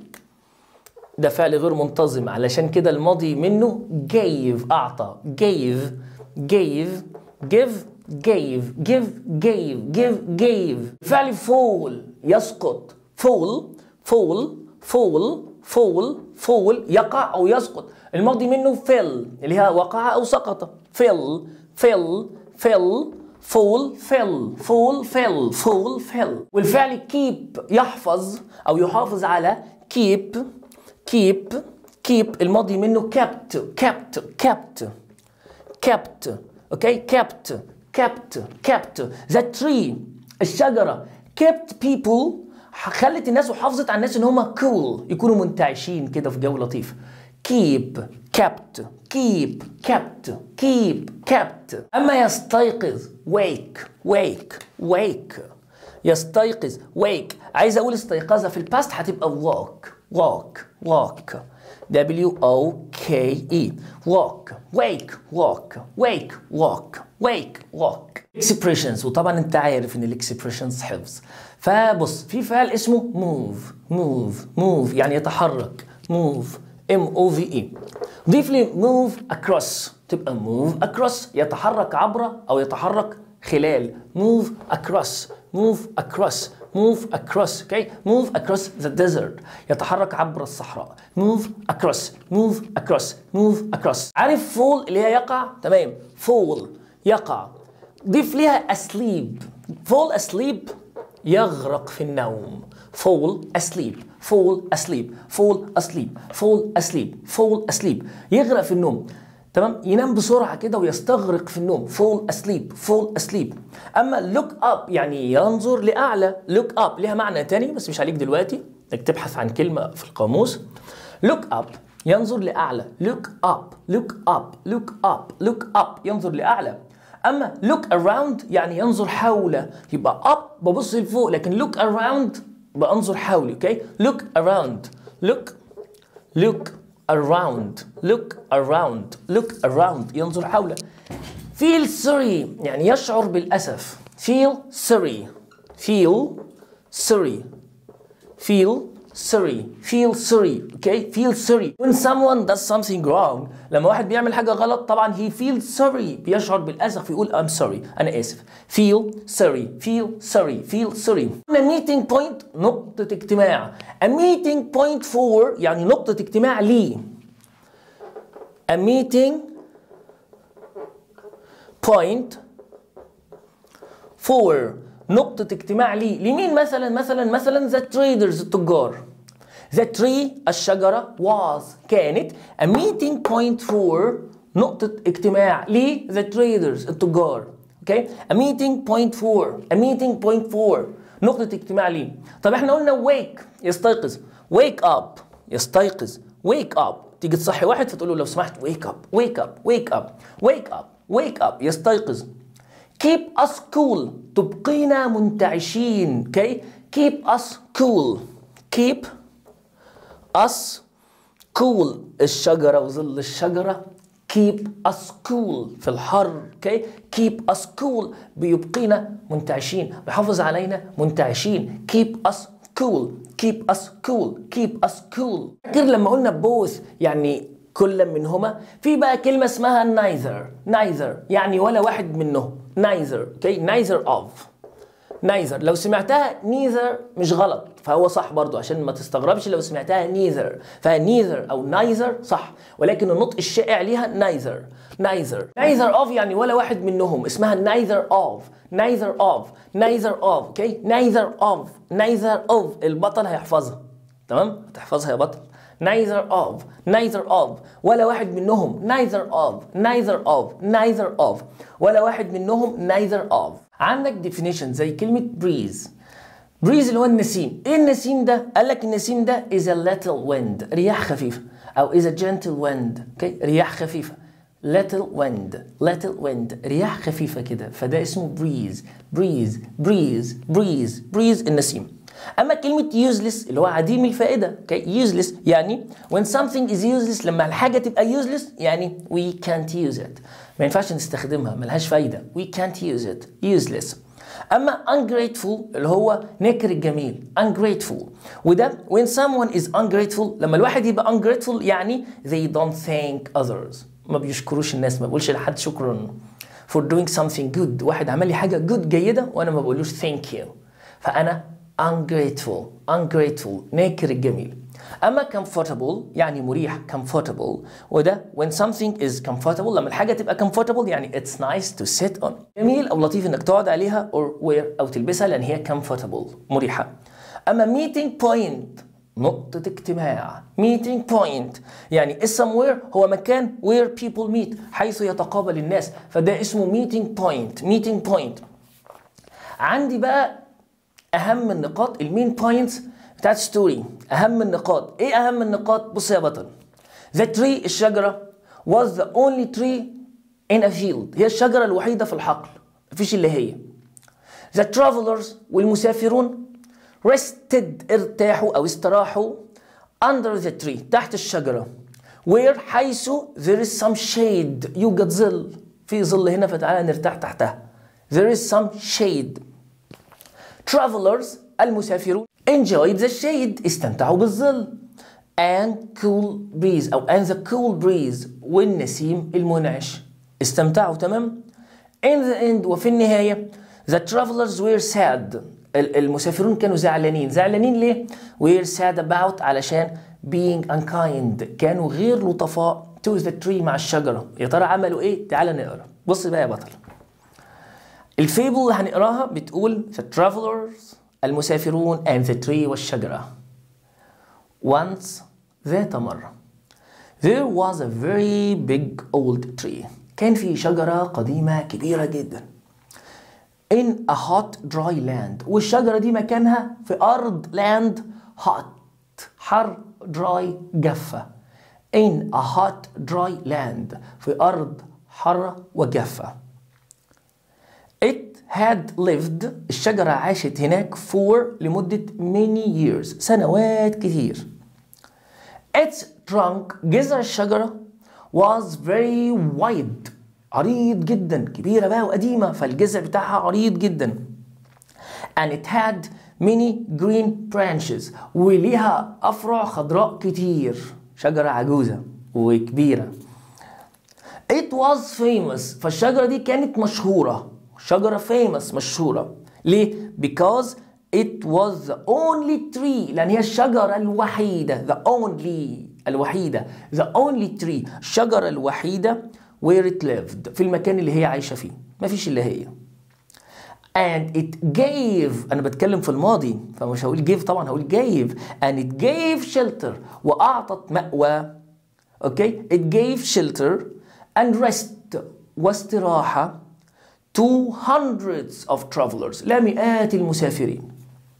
ده فعل غير منتظم علشان كده الماضي منه gave اعطى gave gave give gave give gave give gave فعل fall يسقط fall fall fall fall fall يقع او يسقط الماضي منه fell اللي هي وقع او سقط fell fell fell fall fell fall fell fall fell والفعل keep يحفظ او يحافظ على keep keep keep الماضي منه kept kept kept kept اوكي kept kept kept the tree الشجره kept people خلت الناس وحافظت على الناس ان هم cool يكونوا منتعشين كده في جو لطيف keep kept keep kept keep kept اما يستيقظ wake wake wake يستيقظ wake عايز اقول استيقاظ في الباست هتبقى walk walk walk W O K E walk wake walk wake walk wake walk expressions وطبعا انت عارف ان الاكسبريشنز حفظ فبص في فعل اسمه move move move يعني يتحرك move M O V E ضيف لي move across تبقى move across يتحرك عبر او يتحرك خلال move across move across move across okay move across the desert يتحرك عبر الصحراء move across move across move across عارف fall اللي هي يقع تمام fall يقع ضيف ليها asleep fall asleep يغرق في النوم fall asleep fall asleep fall asleep fall asleep fall asleep يغرق في النوم تمام ينام بسرعه كده ويستغرق في النوم fall asleep fall asleep اما look up يعني ينظر لاعلى look up ليها معنى تاني بس مش عليك دلوقتي انك تبحث عن كلمه في القاموس look up ينظر لاعلى look up look up look up look up ينظر لاعلى اما look around يعني ينظر حول يبقى up ببص لفوق لكن look around بانظر حولي اوكي look around look look around look around look around ينظر حوله feel sorry يعني يشعر بالأسف feel sorry feel sorry feel sorry feel sorry okay feel sorry when someone does something wrong لما واحد بيعمل حاجة غلط طبعا he feels sorry بيشعر بالأسف يقول I'm sorry أنا آسف feel sorry feel sorry feel sorry a meeting point نقطة اجتماع a meeting point for يعني نقطة اجتماع لي a meeting point for نقطة اجتماع لي لمين مثلا مثلا مثلا the traders التجار the tree الشجرة was كانت a meeting point for نقطة اجتماع ل the traders التجار okay a meeting point for a meeting point for نقطة اجتماع لي طب احنا قلنا wake يستيقظ wake up يستيقظ wake up تيجي تصحي واحد فتقول له لو سمحت wake up wake up wake up wake up wake up يستيقظ keep us cool تبقينا منتعشين okay keep us cool keep us cool الشجرة وظل الشجرة keep us cool في الحر okay keep us cool بيبقينا منتعشين بيحافظ علينا منتعشين keep us cool keep us cool keep us cool غير لما قلنا both يعني كل منهما في بقى كلمة اسمها neither neither يعني ولا واحد منهم neither okay neither of neither لو سمعتها neither مش غلط فهو صح برضو عشان ما تستغربش لو سمعتها neither فneither او neither صح ولكن النطق الشائع ليها neither neither neither of يعني ولا واحد منهم اسمها neither of neither of neither of okay neither of neither of البطل هيحفظها تمام هتحفظها يا بطل neither of neither of ولا واحد منهم neither of neither of neither of ولا واحد منهم neither of عندك definition زي كلمة breeze breeze اللي هو النسيم ايه النسيم ده قال لك النسيم ده is a little wind رياح خفيفة او is a gentle wind okay رياح خفيفة little wind little wind رياح خفيفة كده فده اسمه breeze breeze breeze breeze breeze النسيم اما كلمه useless اللي هو عديم الفائده okay useless يعني when something is useless لما الحاجه تبقى useless يعني we can't use it ما ينفعش نستخدمها ملهاش فايده we can't use it useless اما ungrateful اللي هو نكر الجميل ungrateful وده when someone is ungrateful لما الواحد يبقى ungrateful يعني they don't thank others ما بيشكروش الناس ما بيقولش لحد شكرا for doing something good واحد عمل لي حاجه good جيده وانا ما بقولوش thank you فانا ungrateful ungrateful ناكر الجميل اما comfortable يعني مريح comfortable وده when something is comfortable لما الحاجه تبقى comfortable يعني it's nice to sit on جميل او لطيف انك تقعد عليها or wear او تلبسها لان هي comfortable مريحه اما meeting point نقطة اجتماع meeting point يعني is somewhere هو مكان where people meet حيث يتقابل الناس فده اسمه meeting point meeting point عندي بقى اهم النقاط المين بوينتس بتاعت ستوري اهم النقاط ايه اهم النقاط بص يا بطل the tree الشجره was the only tree in a field هي الشجره الوحيده في الحقل مفيش الا هي the travelers والمسافرون rested ارتاحوا او استراحوا under the tree تحت الشجره where حيث there is some shade يوجد ظل في ظل هنا فتعالى نرتاح تحتها there is some shade travelers المسافرون enjoyed the shade استمتعوا بالظل and cool breeze أو and the cool breeze والنسيم المنعش استمتعوا تمام in the end وفي النهاية the travelers were sad المسافرون كانوا زعلانين زعلانين ليه were sad about علشان being unkind كانوا غير لطفاء to the tree مع الشجرة يا ترى عملوا ايه تعال نقرا بص بقى يا بطل الفيبل اللي هنقراها بتقول the travelers المسافرون and the tree والشجرة once ذات مرة there was a very big old tree كان في شجرة قديمة كبيرة جدا in a hot dry land والشجرة دي مكانها في أرض land hot حر dry جافة in a hot dry land في أرض حارة وجافة It had lived الشجرة عاشت هناك for لمدة many years سنوات كتير Its trunk جذع الشجرة was very wide عريض جدا كبيرة بقى وقديمة فالجذع بتاعها عريض جدا and it had many green branches وليها أفرع خضراء كتير شجرة عجوزة وكبيرة It was famous فالشجرة دي كانت مشهورة شجرة famous مشهورة ليه؟ Because it was the only tree لأن هي الشجرة الوحيدة the only الوحيدة the only tree الشجرة الوحيدة where it lived في المكان اللي هي عايشة فيه مفيش إلا هي and it gave أنا بتكلم في الماضي فمش هقول gave طبعا هقول gave and it gave shelter وأعطت مأوى أوكي it gave shelter and rest واستراحة to hundreds of travelers لمئات المسافرين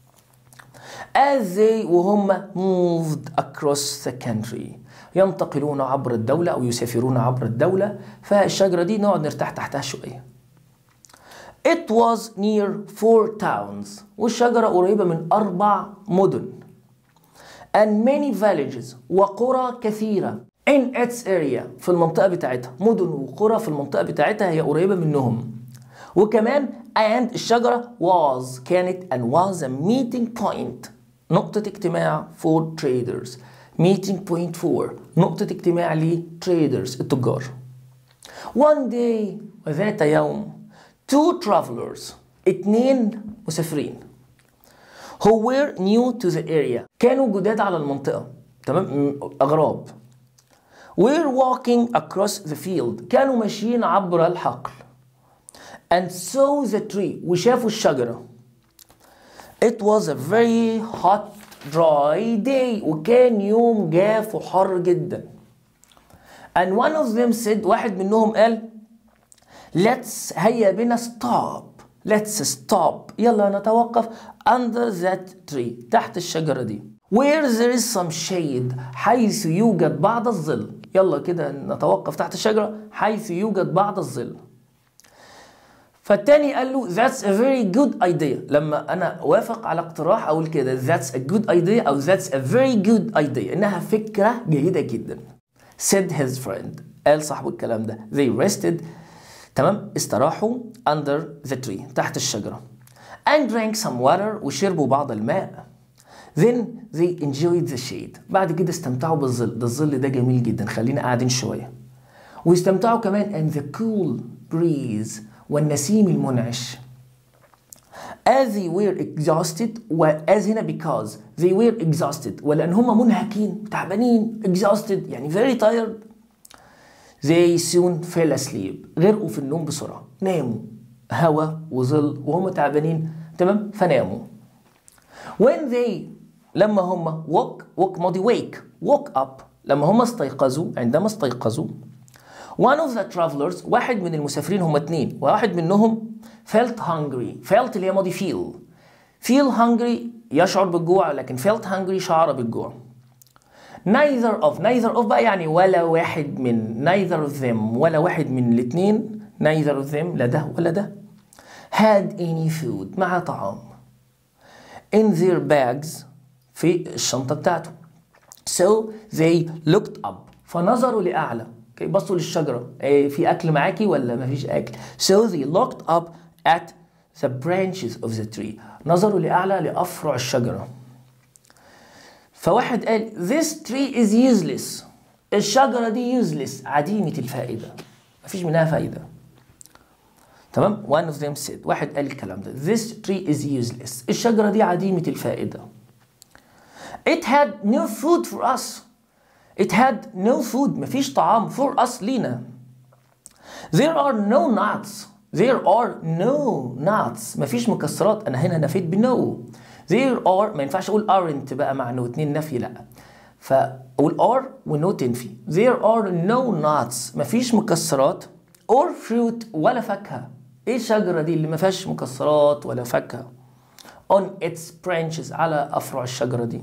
as they وهم moved across the country ينتقلون عبر الدولة أو يسافرون عبر الدولة فالشجرة دي نقعد نرتاح تحتها شوية It was near four towns والشجرة قريبة من أربع مدن and many villages وقرى كثيرة in its area في المنطقة بتاعتها مدن وقرى في المنطقة بتاعتها هي قريبة منهم وكمان and الشجرة was كانت and was a meeting point نقطة اجتماع for traders meeting point for نقطة اجتماع ل traders التجار one day وذات يوم two travelers اتنين مسافرين who were new to the area كانوا جداد على المنطقة تمام أغراب were walking across the field كانوا ماشيين عبر الحقل and saw the tree وشافوا الشجرة it was a very hot dry day وكان يوم جاف وحر جدا and one of them said واحد منهم قال let's هيا بنا stop let's stop يلا نتوقف under that tree تحت الشجرة دي where there is some shade حيث يوجد بعض الظل يلا كده نتوقف تحت الشجرة حيث يوجد بعض الظل فالتاني قال له that's a very good idea لما انا وافق على اقتراح اقول كده that's a good idea او that's a very good idea انها فكرة جيدة جدا said his friend قال صاحب الكلام ده they rested تمام استراحوا under the tree تحت الشجرة and drank some water وشربوا بعض الماء then they enjoyed the shade بعد كده استمتعوا بالظل ده الظل ده جميل جدا خلينا قاعدين شوية واستمتعوا كمان and the cool breeze والنسيم المنعش as they were exhausted وas هنا because they were exhausted ولأن هم منهكين تعبانين exhausted يعني very tired they soon fell asleep غرقوا في النوم بسرعة ناموا هوا وظل وهم تعبانين تمام فناموا when they لما هم woke woke ماضي wake woke up لما هم استيقظوا عندما استيقظوا one of the travelers واحد من المسافرين هم اتنين واحد منهم felt hungry felt اللي هي ماضي feel feel hungry يشعر بالجوع لكن felt hungry شعر بالجوع neither of neither of بقى يعني ولا واحد من neither of them ولا واحد من الاثنين neither of them لا ده ولا ده had any food مع طعام in their bags في الشنطة بتاعته so they looked up فنظروا لأعلى okay, بصوا للشجرة إيه في أكل معاكي ولا مفيش أكل so they looked up at the branches of the tree نظروا لأعلى لأفرع الشجرة فواحد قال this tree is useless الشجرة دي useless عديمة الفائدة مفيش منها فايدة تمام one of them said واحد قال الكلام ده this tree is useless الشجرة دي عديمة الفائدة it had no food for us it had no food مفيش طعام for us لينا there are no nuts there are no nuts مفيش مكسرات انا هنا نفيت بنو there are ما ينفعش اقول aren't بقى مع انه اتنين نفي لا فاقول are ونو تنفي there are no nuts مفيش مكسرات or fruit ولا فاكهه ايه الشجره دي اللي ما فيهاش مكسرات ولا فاكهه on its branches على افرع الشجره دي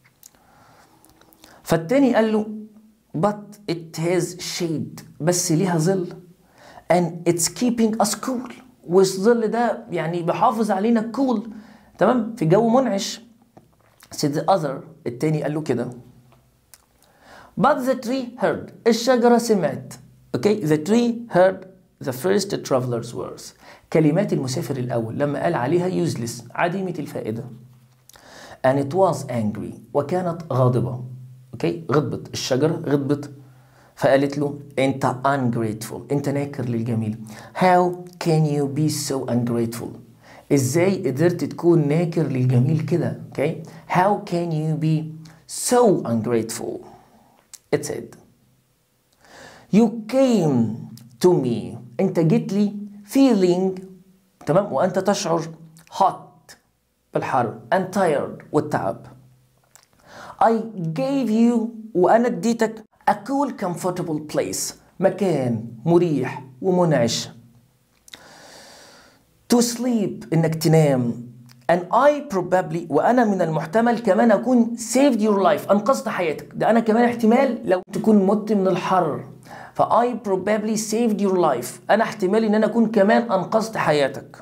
فالتاني قال له but it has shade بس ليها ظل and it's keeping us cool والظل ده يعني بيحافظ علينا cool تمام في جو منعش said the other التاني قال له كده but the tree heard الشجرة سمعت okay the tree heard the first traveler's words كلمات المسافر الأول لما قال عليها useless عديمة الفائدة and it was angry وكانت غاضبة اوكي غضبت الشجرة غضبت فقالت له انت ungrateful انت ناكر للجميل how can you be so ungrateful ازاي قدرت تكون ناكر للجميل كده اوكي how can you be so ungrateful it said you came to me انت جيت لي feeling تمام وانت تشعر hot بالحر and tired والتعب I gave you وأنا اديتك a cool comfortable place مكان مريح ومنعش to sleep إنك تنام and I probably وأنا من المحتمل كمان أكون saved your life أنقذت حياتك ده أنا كمان احتمال لو تكون مت من الحر ف I probably saved your life أنا احتمال إن أنا أكون كمان أنقذت حياتك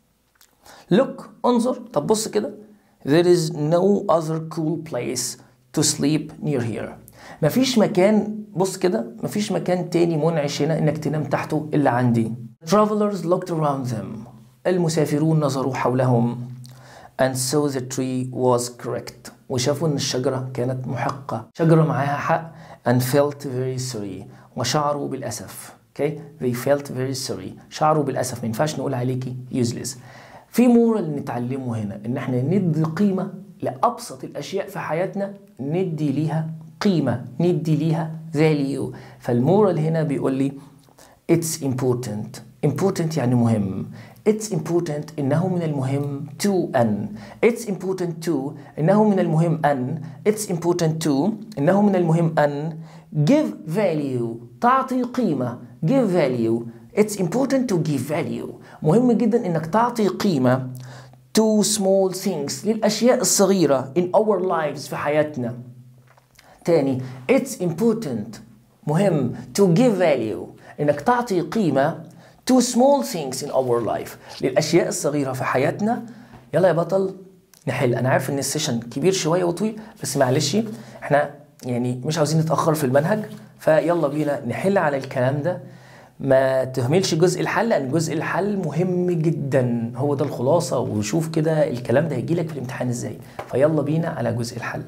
look انظر طب بص كده there is no other cool place to sleep near here مفيش مكان بص كده مفيش مكان تاني منعش هنا انك تنام تحته الا عندي travelers looked around them المسافرون نظروا حولهم and saw the tree was correct وشافوا ان الشجرة كانت محقة شجرة معاها حق and felt very sorry وشعروا بالأسف okay they felt very sorry شعروا بالأسف ما ينفعش نقول عليكي useless في مورال نتعلمه هنا ان احنا ندي قيمة لأبسط الأشياء في حياتنا ندي ليها قيمة ندي ليها value فالمورال هنا بيقول لي it's important important يعني مهم it's important إنه من المهم to أن it's important to إنه من المهم أن it's important to إنه من المهم أن give value تعطي قيمة give value it's important to give value مهم جدا إنك تعطي قيمة to small things للأشياء الصغيرة in our lives في حياتنا تاني it's important مهم to give value إنك تعطي قيمة to small things in our life للأشياء الصغيرة في حياتنا يلا يا بطل نحل أنا عارف إن السيشن كبير شوية وطويل بس معلش إحنا يعني مش عاوزين نتأخر في المنهج فيلا بينا نحل على الكلام ده ما تهملش جزء الحل لان جزء الحل مهم جدا هو ده الخلاصه وشوف كده الكلام ده هيجي لك في الامتحان ازاي فيلا بينا على جزء الحل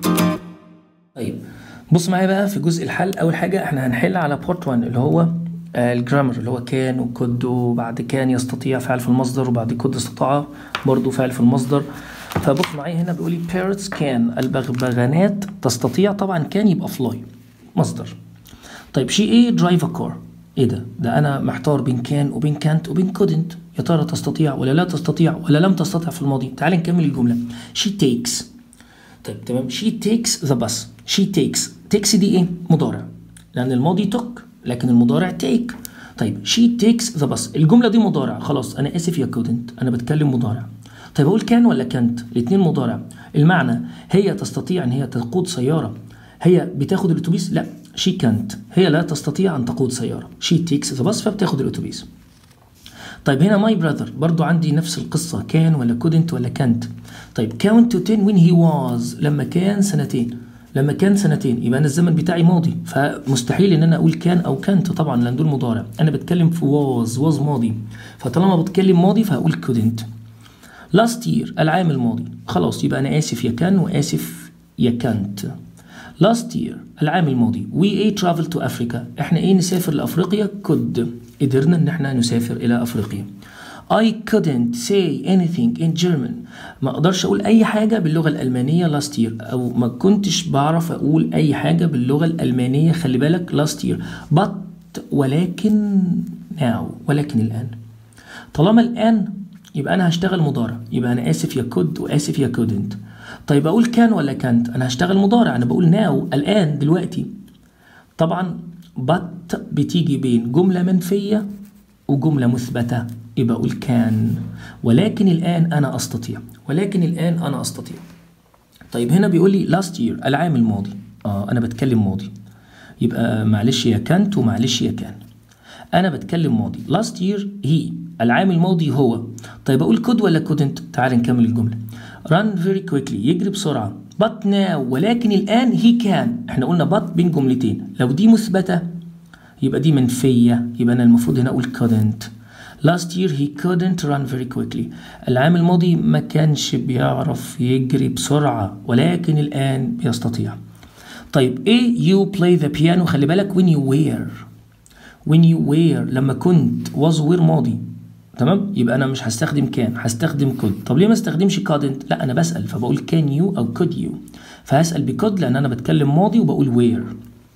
طيب بص معايا بقى في جزء الحل اول حاجه احنا هنحل على بارت 1 اللي هو آه الجرامر اللي هو كان وكود وبعد كان يستطيع فعل في المصدر وبعد كود استطاع برضو فعل في المصدر فبص معايا هنا بيقول لي parrots كان البغبغانات تستطيع طبعا كان يبقى fly مصدر طيب شي ايه درايف ا كار ايه ده ده انا محتار بين كان وبين كانت وبين كودنت يا ترى تستطيع ولا لا تستطيع ولا لم تستطع في الماضي تعال نكمل الجمله she takes طيب تمام she takes the bus she takes takes دي ايه مضارع لان الماضي took لكن المضارع take طيب she takes the bus الجمله دي مضارع خلاص انا اسف يا كودنت انا بتكلم مضارع طيب اقول كان ولا كانت الاثنين مضارع المعنى هي تستطيع ان هي تقود سياره هي بتاخد الاتوبيس لا شي كانت هي لا تستطيع ان تقود سياره شي تيكس ذا باص فبتاخد الاتوبيس طيب هنا ماي براذر برضو عندي نفس القصة كان ولا كودنت ولا كانت طيب count to 10 when he was لما كان سنتين لما كان سنتين يبقى انا الزمن بتاعي ماضي فمستحيل ان انا اقول كان او كانت طبعا لان دول مضارع انا بتكلم في was was ماضي فطالما بتكلم ماضي فهقول couldn't last year العام الماضي خلاص يبقى انا اسف يا كان واسف يا كانت last year العام الماضي we ايه travel to Africa احنا ايه نسافر لافريقيا could قدرنا ان احنا نسافر الى افريقيا I couldn't say anything in German ما اقدرش اقول اي حاجة باللغة الالمانية last year او ما كنتش بعرف اقول اي حاجة باللغة الالمانية خلي بالك last year but ولكن now ولكن الان طالما الان يبقى انا هشتغل مضارع يبقى انا اسف يا could واسف يا couldn't طيب اقول كان ولا كانت انا هشتغل مضارع انا بقول ناو الان دلوقتي طبعا but بتيجي بين جمله منفيه وجمله مثبته يبقى اقول كان ولكن الان انا استطيع ولكن الان انا استطيع طيب هنا بيقول لي last year العام الماضي اه انا بتكلم ماضي يبقى معلش يا كانت ومعلش يا كان انا بتكلم ماضي last year هي العام الماضي هو طيب اقول كود ولا كودنت تعال نكمل الجمله run very quickly يجري بسرعة but now ولكن الآن he can احنا قلنا but بين جملتين لو دي مثبتة يبقى دي منفية يبقى أنا المفروض هنا أقول couldn't last year he couldn't run very quickly العام الماضي ما كانش بيعرف يجري بسرعة ولكن الآن بيستطيع طيب ايه you play the piano خلي بالك when you were when you were لما كنت was were ماضي تمام يبقى انا مش هستخدم كان هستخدم كود طب ليه ما استخدمش couldn't لا انا بسال فبقول كان يو او could you فهسال بكود لان انا بتكلم ماضي وبقول where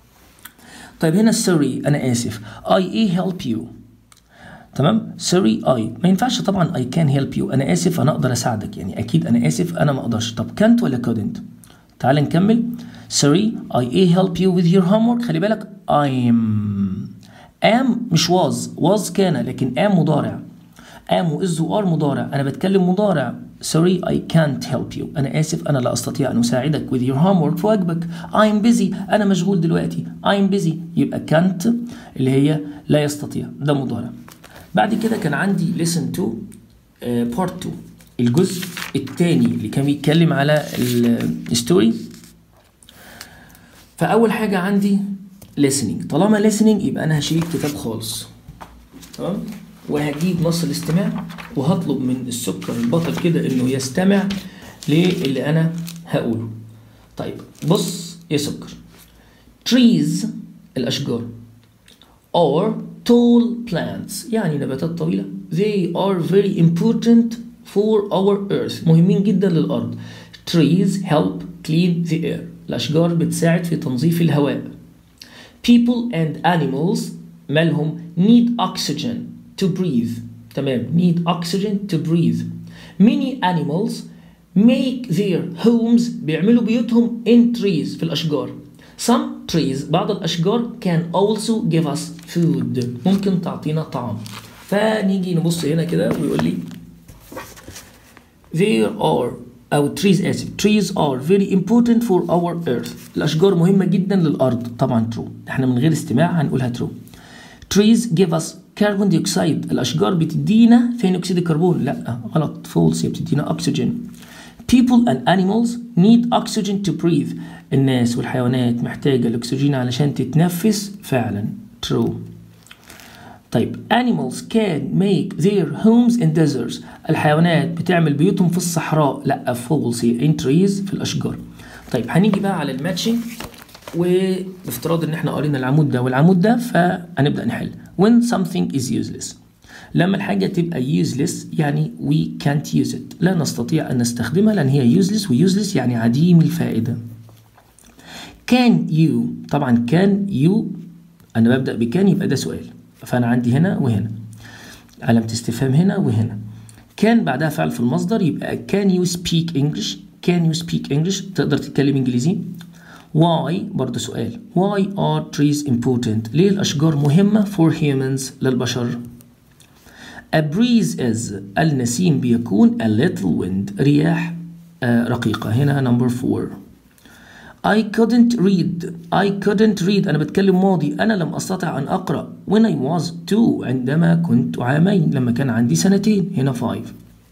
طيب هنا sorry انا اسف I ايه help you تمام sorry I ما ينفعش طبعا I can help you انا اسف انا اقدر اساعدك يعني اكيد انا اسف انا ما اقدرش طب can't ولا couldn't تعال نكمل sorry I ايه help you with your homework خلي بالك I'm am مش was was كان لكن am مضارع am وإز وار مضارع أنا بتكلم مضارع sorry I can't help you أنا آسف أنا لا أستطيع أن أساعدك with your homework في واجبك I'm busy أنا مشغول دلوقتي I'm busy يبقى can't اللي هي لا يستطيع ده مضارع بعد كده كان عندي listen to uh, part 2 الجزء الثاني اللي كان بيتكلم على الستوري فأول حاجة عندي listening طالما listening يبقى أنا هشيل الكتاب خالص تمام وهجيب نص الاستماع وهطلب من السكر البطل كده انه يستمع للي انا هقوله طيب بص يا سكر trees الاشجار or tall plants يعني نباتات طويلة they are very important for our earth مهمين جدا للأرض trees help clean the air الأشجار بتساعد في تنظيف الهواء people and animals مالهم need oxygen to breathe تمام need oxygen to breathe many animals make their homes بيعملوا بيوتهم in trees في الأشجار some trees بعض الأشجار can also give us food ممكن تعطينا طعام فنيجي نبص هنا كده ويقول لي there are أو trees آسف trees are very important for our earth الأشجار مهمة جدا للأرض طبعا true احنا من غير استماع هنقولها true trees give us كربون ديوكسيد الاشجار بتدينا ثاني اكسيد الكربون لا غلط فولس هي بتدينا اكسجين people and animals need oxygen to breathe الناس والحيوانات محتاجة الأكسجين علشان تتنفس فعلا true طيب animals can make their homes in deserts الحيوانات بتعمل بيوتهم في الصحراء لا false هي in trees في الأشجار طيب هنيجي بقى على الماتشنج وبافتراض ان احنا قرينا العمود ده والعمود ده فهنبدا نحل when something is useless لما الحاجه تبقى useless يعني we can't use it لا نستطيع ان نستخدمها لان هي useless و useless يعني عديم الفائده can you طبعا can you انا ببدا بكان يبقى ده سؤال فانا عندي هنا وهنا علامه استفهام هنا وهنا كان بعدها فعل في المصدر يبقى can you speak English can you speak English تقدر تتكلم انجليزي why برضه سؤال why are trees important ليه الاشجار مهمه for humans للبشر a breeze is النسيم بيكون a little wind رياح آه رقيقه هنا number 4 I couldn't read I couldn't read أنا بتكلم ماضي أنا لم أستطع أن أقرأ when I was two عندما كنت عامين لما كان عندي سنتين هنا five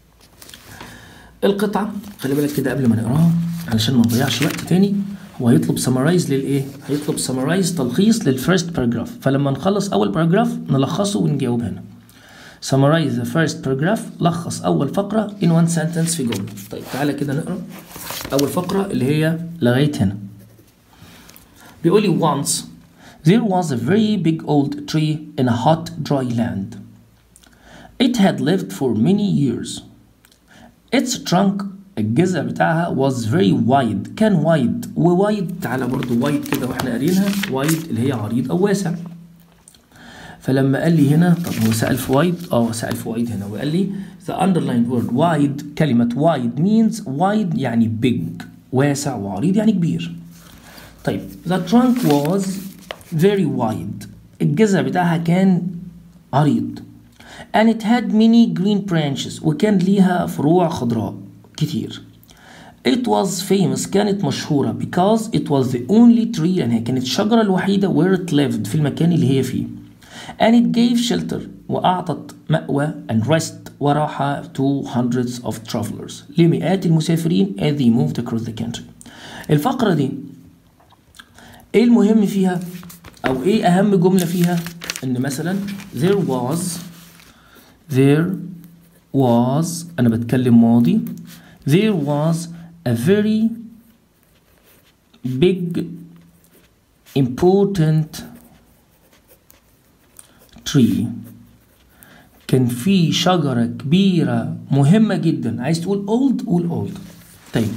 القطعة خلي بالك كده قبل ما نقراها علشان ما نضيعش وقت تاني هو هيطلب سمرايز للايه؟ هيطلب سمرايز تلخيص للفيرست باراجراف فلما نخلص أول باراجراف نلخصه ونجاوب هنا summarize the first paragraph لخص أول فقرة in one sentence في جملة طيب تعالى كده نقرأ أول فقرة اللي هي لغاية هنا بيقول لي once there was a very big old tree in a hot dry land it had lived for many years its trunk الجذع بتاعها was very wide كان wide ووايد تعالى برضو wide كده واحنا قارينها wide اللي هي عريض أو واسع فلما قال لي هنا طب هو سأل في wide اه سأل في wide هنا وقال لي the underlined word wide كلمة wide means wide يعني big واسع وعريض يعني كبير طيب the trunk was very wide الجذع بتاعها كان عريض and it had many green branches وكان ليها فروع خضراء كتير It was famous كانت مشهورة because it was the only tree يعني هي كانت الشجرة الوحيدة where it lived في المكان اللي هي فيه and it gave shelter وأعطت مأوى and rest وراحة to hundreds of travelers لمئات المسافرين as they moved across the country الفقرة دي ايه المهم فيها او ايه اهم جملة فيها ان مثلا there was there was انا بتكلم ماضي there was a very big important tree كان في شجرة كبيرة مهمة جدا عايز تقول old قول old طيب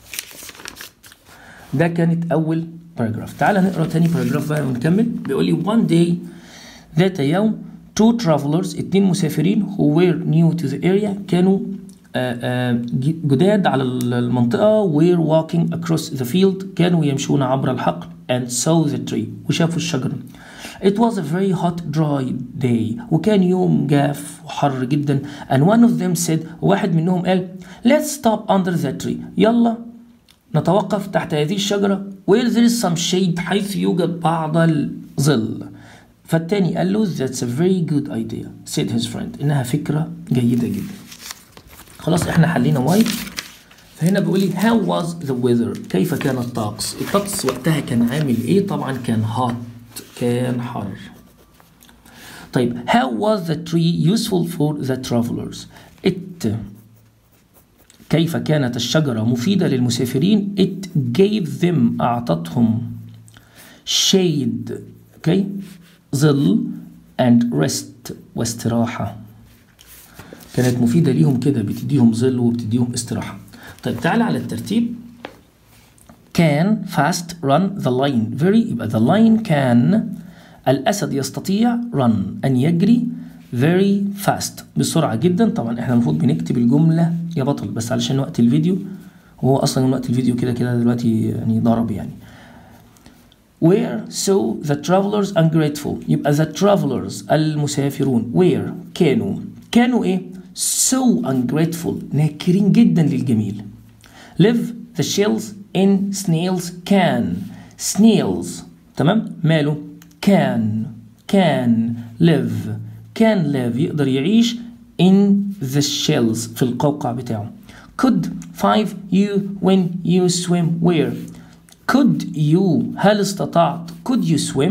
ده كانت أول باراجراف تعال نقرا تاني باراجراف بقى ونكمل بيقول لي one day ذات يوم two travelers اتنين مسافرين who were new to the area كانوا آه، آه، جداد على المنطقة were walking across the field كانوا يمشون عبر الحقل and saw the tree وشافوا الشجرة It was a very hot dry day وكان يوم جاف وحر جدا and one of them said واحد منهم قال let's stop under the tree يلا نتوقف تحت هذه الشجرة where there is some shade حيث يوجد بعض الظل فالتاني قال له that's a very good idea said his friend إنها فكرة جيدة جدا خلاص احنا حلينا واي فهنا بيقول لي how was the weather كيف كان الطقس الطقس وقتها كان عامل ايه طبعا كان hot كان حر طيب how was the tree useful for the travelers it كيف كانت الشجرة مفيدة للمسافرين it gave them أعطتهم shade okay ظل and rest واستراحة كانت مفيدة ليهم كده بتديهم ظل وبتديهم استراحة طيب تعالى على الترتيب can fast run the lion very يبقى the lion can الأسد يستطيع run أن يجري very fast بسرعة جدا طبعا احنا المفروض بنكتب الجملة يا بطل بس علشان وقت الفيديو وهو أصلا وقت الفيديو كده كده دلوقتي يعني ضرب يعني where so the travelers ungrateful يبقى the travelers المسافرون where كانوا كانوا ايه so ungrateful ناكرين جدا للجميل live the shells in snails can snails تمام ماله can can live can live يقدر يعيش in the shells في القوقع بتاعه could five you when you swim where could you هل استطعت could you swim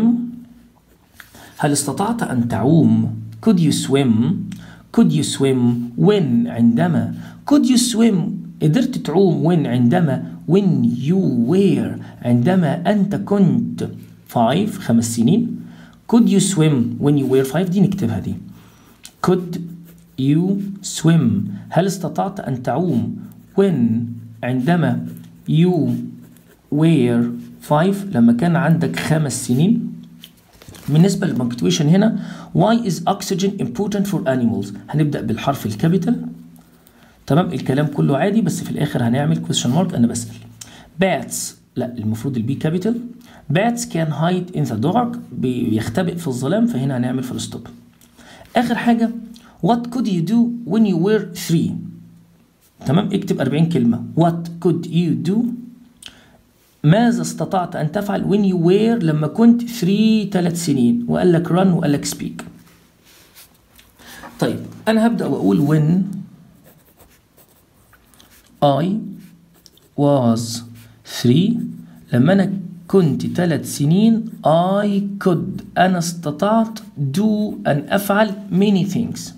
هل استطعت أن تعوم could you swim could you swim when عندما could you swim قدرت تعوم when عندما when you were عندما أنت كنت 5 خمس سنين could you swim when you were 5 دي نكتبها دي could you swim هل استطعت أن تعوم when عندما you were 5 لما كان عندك خمس سنين بالنسبة للبنكتويشن هنا why is oxygen important for animals هنبدأ بالحرف الكابيتال تمام الكلام كله عادي بس في الآخر هنعمل question mark أنا بسأل bats لا المفروض البي كابيتال bats can hide in the dark بيختبئ في الظلام فهنا هنعمل فول ستوب آخر حاجة what could you do when you were 3 تمام اكتب 40 كلمة what could you do ماذا استطعت أن تفعل when you were لما كنت 3 ثلاث سنين وقال لك run وقال لك speak طيب أنا هبدأ وأقول when I was 3 لما أنا كنت ثلاث سنين I could أنا استطعت do أن أفعل many things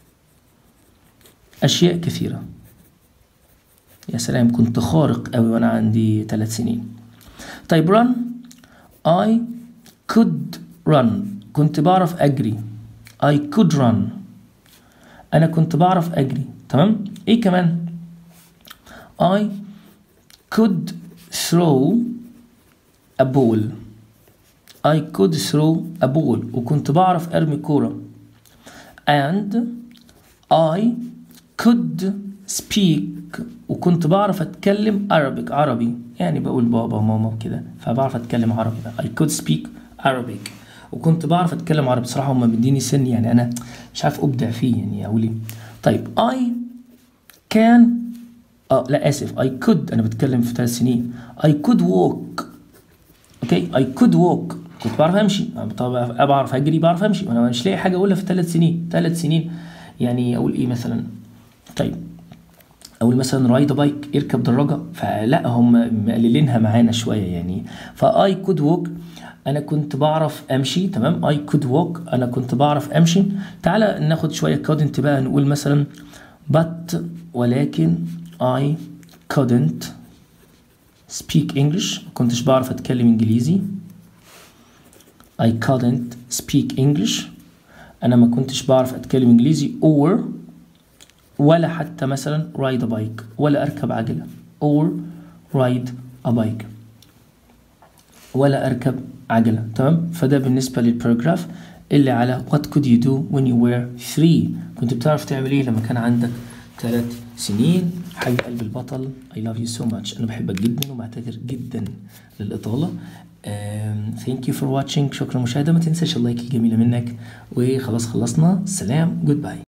أشياء كثيرة يا سلام كنت خارق أوي وأنا عندي ثلاث سنين طيب run I could run كنت بعرف أجري I could run أنا كنت بعرف أجري تمام إيه كمان I could throw a ball I could throw a ball وكنت بعرف أرمي كورة and I could speak وكنت بعرف أتكلم Arabic عربي يعني بقول بابا وماما وكده فبعرف أتكلم عربي بقى I could speak Arabic وكنت بعرف أتكلم عربي بصراحة هما مديني سن يعني أنا مش عارف أبدع فيه يعني أقول إيه طيب I can اه لا اسف I could انا بتكلم في ثلاث سنين I could walk اوكي I could walk كنت بعرف امشي طبعا بعرف اجري بعرف امشي وانا مش لاقي حاجه اقولها في ثلاث سنين ثلاث سنين يعني اقول ايه مثلا طيب اقول مثلا رايد بايك اركب دراجه فلا هم مقللينها معانا شويه يعني فاي كود ووك انا كنت بعرف امشي تمام اي كود ووك انا كنت بعرف امشي تعالى ناخد شويه كودنت بقى نقول مثلا but ولكن I couldn't speak English ما كنتش بعرف أتكلم إنجليزي I couldn't speak English أنا ما كنتش بعرف أتكلم إنجليزي or ولا حتى مثلا ride a bike ولا أركب عجلة or ride a bike ولا أركب عجلة تمام فده بالنسبة للباراجراف اللي على what could you do when you were three كنت بتعرف تعمل ايه لما كان عندك ثلاث سنين حبيب قلب البطل I love you so much أنا بحبك جدا وبعتذر جدا للإطالة um, thank you for watching شكرا مشاهدة ما تنساش اللايك الجميلة منك وخلاص خلصنا سلام جود باي